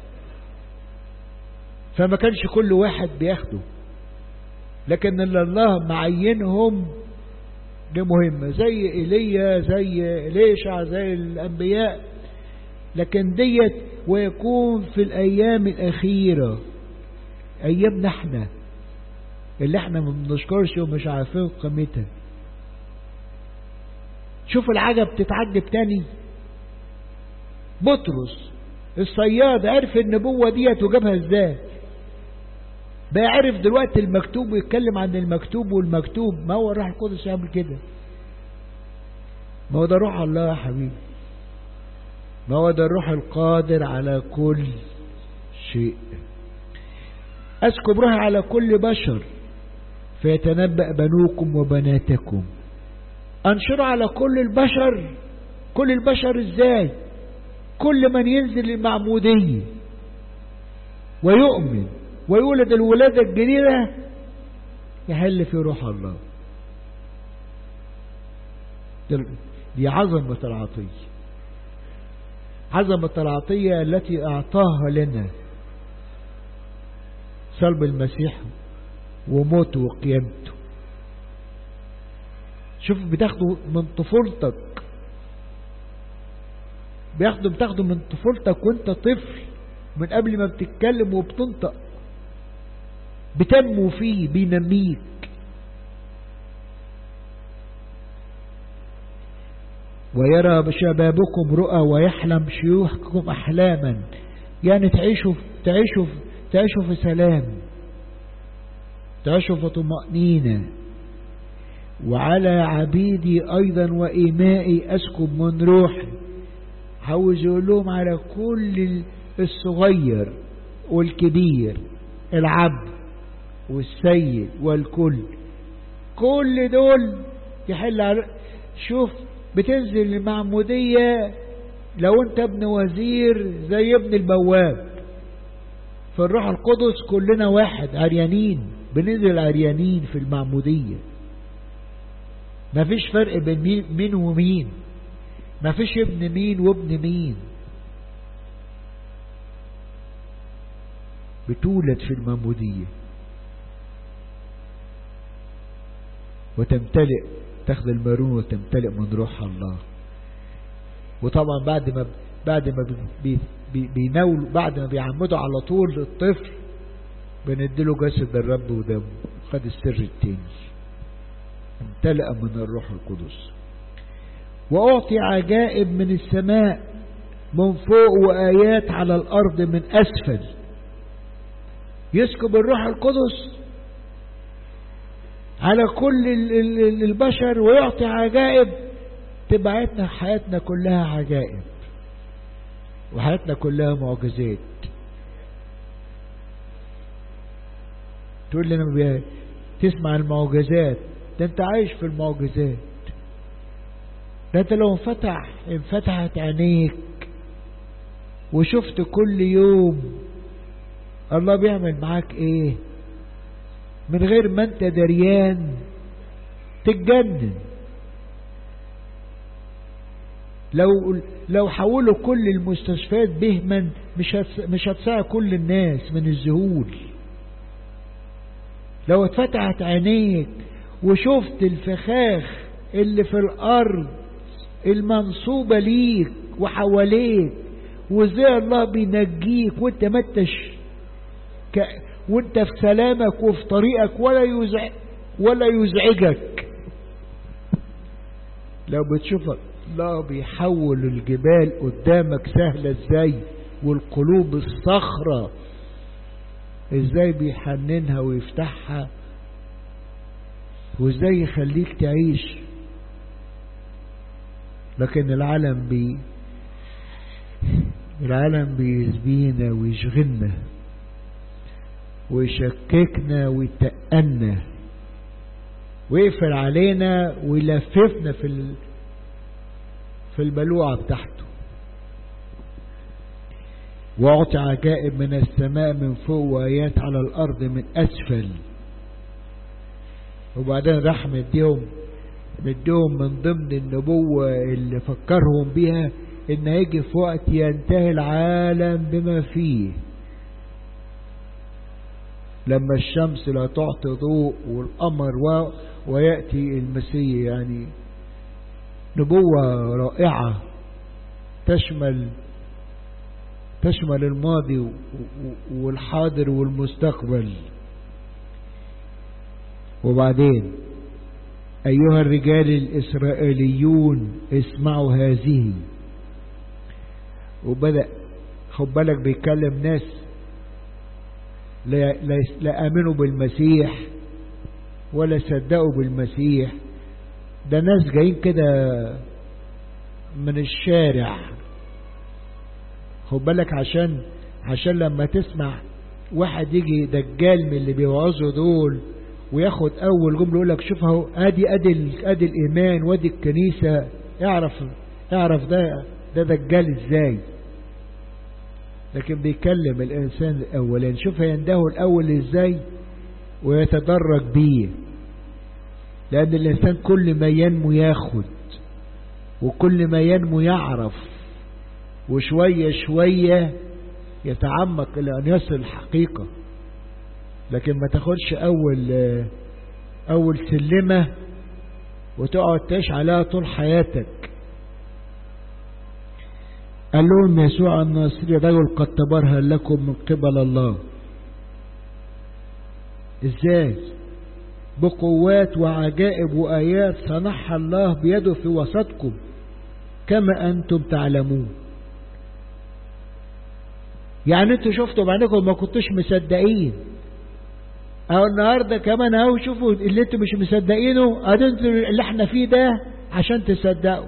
فما كانش كل واحد بياخده لكن اللي الله معينهم دي مهمة زي إيليا زي إليشع زي الأنبياء لكن ديت ويكون في الأيام الأخيرة أيامنا احنا اللي احنا ما بنشكرش ومش عارفين قيمتها شوف العجب تتعجب تاني بطرس الصياد عرف النبوة ديت وجابها ازاي بقى عرف دلوقتي المكتوب ويتكلم عن المكتوب والمكتوب ما هو الروح القدس يعمل كده ما هو ده روح الله يا حبيبي ما هو ده الروح القادر على كل شيء أسكب روحي على كل بشر فيتنبأ بنوكم وبناتكم أنشر على كل البشر كل البشر إزاي كل من ينزل المعمودية ويؤمن ويولد الولادة الجديدة يحل في روح الله دي عظمة العطية عظمة العطية التي أعطاها لنا صلب المسيح وموته وقيامته شوف بتاخده من طفولتك بياخده بتاخده من طفولتك وانت طفل من قبل ما بتتكلم وبتنطق بتنمو فيه بينميك ويرى شبابكم رؤى ويحلم شيوخكم أحلاما يعني تعيشوا تعيشوا تعيشوا في سلام تعيشوا في طمأنينة وعلى عبيدي أيضا وإيمائي أسكب من روحي عاوز يقول لهم على كل الصغير والكبير العبد والسيد والكل كل دول يحل على شوف بتنزل المعمودية لو انت ابن وزير زي ابن البواب في الروح القدس كلنا واحد عريانين بننزل عريانين في المعمودية مفيش فرق بين مين, مين ومين مفيش ابن مين وابن مين بتولد في المعمودية وتمتلئ تاخذ المارون وتمتلئ من روح الله وطبعا بعد ما بعد ما بي بي بيناولوا بعد ما بيعمدوا على طول الطفل بنديله جسد الرب ودمه خد السر التاني امتلأ من الروح القدس وأعطي عجائب من السماء من فوق وآيات على الأرض من أسفل يسكب الروح القدس على كل البشر ويعطي عجائب تبعتنا حياتنا كلها عجائب وحياتنا كلها معجزات تقول لنا تسمع المعجزات ده انت عايش في المعجزات ده انت لو انفتح انفتحت عينيك وشفت كل يوم الله بيعمل معاك ايه من غير ما انت دريان تتجنن لو لو حولوا كل المستشفيات بهما مش مش هتساعد كل الناس من الذهول لو اتفتحت عينيك وشفت الفخاخ اللي في الارض المنصوبة ليك وحواليك وازاي الله بينجيك وانت ما انتش ك... وانت في سلامك وفي طريقك ولا يزعج ولا يزعجك لو بتشوف الله بيحول الجبال قدامك سهلة ازاي والقلوب الصخرة ازاي بيحننها ويفتحها وازاي يخليك تعيش لكن العالم بي العالم بيسبينا ويشغلنا ويشككنا ويتقلنا ويقفل علينا ويلففنا في ال... في البلوعة بتاعته وأعطي عجائب من السماء من فوق وآيات على الأرض من أسفل وبعدين راح مديهم مديهم من ضمن النبوة اللي فكرهم بيها إن هيجي في وقت ينتهي العالم بما فيه لما الشمس لا تعطي ضوء والقمر و... ويأتي المسيح يعني نبوة رائعة تشمل تشمل الماضي والحاضر والمستقبل وبعدين أيها الرجال الإسرائيليون اسمعوا هذه وبدأ خد بالك بيكلم ناس لا, لا, لا آمنوا بالمسيح ولا صدقوا بالمسيح ده ناس جايين كده من الشارع خد بالك عشان عشان لما تسمع واحد يجي دجال من اللي بيوعظوا دول وياخد اول جمله يقول لك شوف اهو ادي ادي ادي الايمان وادي الكنيسه اعرف اعرف ده ده دجال ازاي لكن بيكلم الانسان الاولاني شوف هيندهه الاول ازاي ويتدرج بيه لان الانسان كل ما ينمو ياخد وكل ما ينمو يعرف وشوية شوية يتعمق إلى أن يصل الحقيقة لكن ما تاخدش أول أول سلمة وتقعد تعيش عليها طول حياتك قال لهم يسوع الناصري رجل قد تبرهن لكم من قبل الله ازاي بقوات وعجائب وآيات صنعها الله بيده في وسطكم كما أنتم تعلمون يعني انتوا شفتوا بعينكم ما كنتوش مصدقين اهو النهارده كمان اهو شوفوا اللي انتوا مش مصدقينه ادي انتوا اللي احنا فيه ده عشان تصدقوا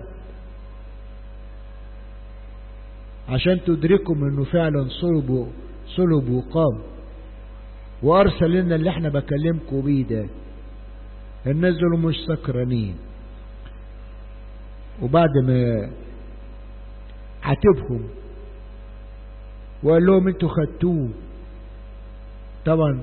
عشان تدركوا انه فعلا صلب صلب وقام وارسل لنا اللي احنا بكلمكم بيه ده الناس دول مش سكرانين وبعد ما عاتبهم وقال لهم انتوا خدتوه طبعا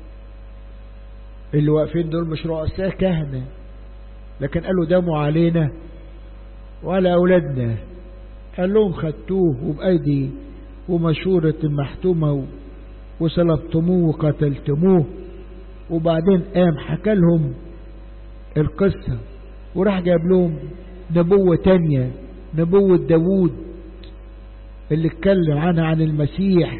اللي واقفين دول مش رؤساء كهنة لكن قالوا دموا علينا وعلى أولادنا قال لهم خدتوه وبأيدي ومشورة المحتومة وسلبتموه وقتلتموه وبعدين قام حكى لهم القصة وراح جاب لهم نبوة تانية نبوة داوود اللي اتكلم عنها عن المسيح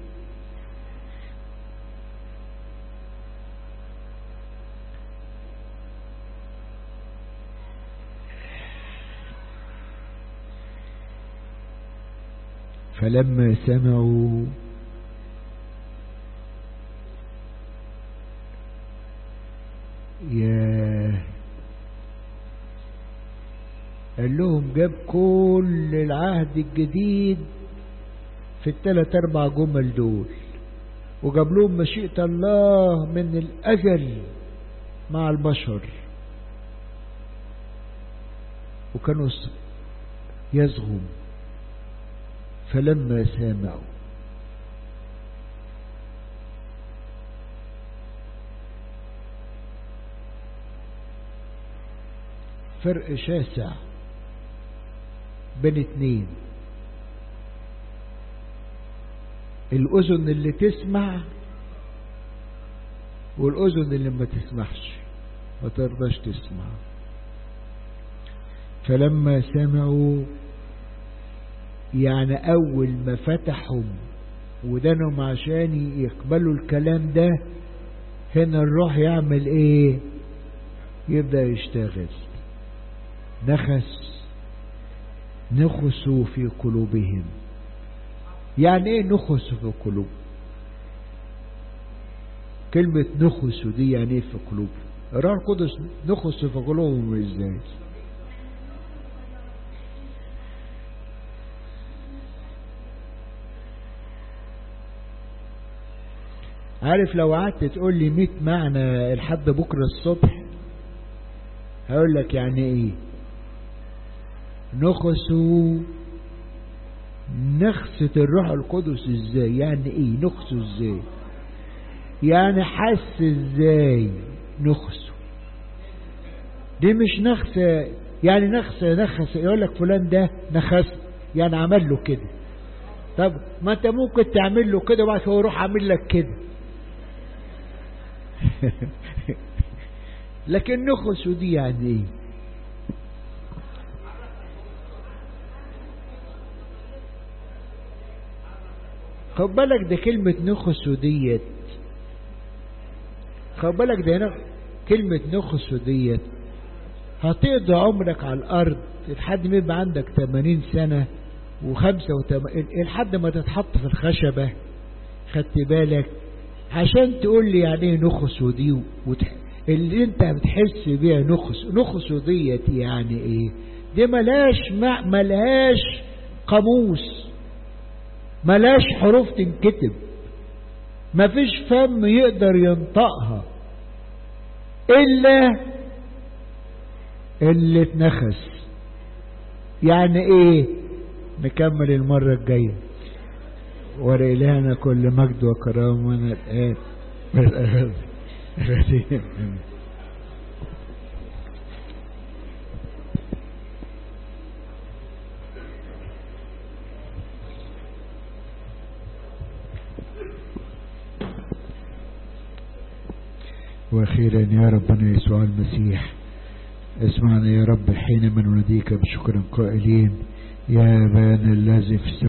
فلما سمعوا يا قال لهم جاب كل العهد الجديد في الثلاث اربع جمل دول وجاب لهم مشيئة الله من الأجل مع البشر وكانوا يزغم فلما سامعوا فرق شاسع بين اتنين الأذن اللي تسمع والأذن اللي ما تسمعش ما ترضاش تسمع فلما سمعوا يعني أول ما فتحهم ودانهم عشان يقبلوا الكلام ده هنا الروح يعمل ايه يبدأ يشتغل نخس نخسوا في قلوبهم يعني ايه نخس في قلوب كلمة نخس دي يعني ايه في قلوب الروح القدس نخس في قلوبهم ازاي عارف لو قعدت تقول لي 100 معنى لحد بكره الصبح هقول لك يعني ايه نخسوا نخسة الروح القدس ازاي يعني ايه نخسوا ازاي يعني حس ازاي نخسوا دي مش نخسة يعني نخسة نخسة يقول لك فلان ده نخس يعني عمل له كده طب ما انت ممكن تعمل له كده وبعد هو يروح عامل لك كده لكن نخسوا دي يعني ايه خد بالك ده كلمة نخسوا ديت خد بالك ده نخ... كلمة نخسوا ديت هتقضي عمرك على الأرض لحد ما يبقى عندك 80 سنة وخمسة وتمانين لحد ما تتحط في الخشبة خدت بالك عشان تقول لي يعني ايه نخسوا دي وتح... اللي انت بتحس بيها نخس نخسوا ديت يعني ايه دي ملاش مع... ملهاش قاموس ملاش حروف تنكتب مفيش فم يقدر ينطقها الا اللي اتنخس يعني ايه نكمل المرة الجاية ولإلهنا كل مجد وكرام وانا الآن واخيرا يا ربنا يسوع المسيح اسمعنا يا رب حينما نناديك بشكر قائلين يا بان الذي في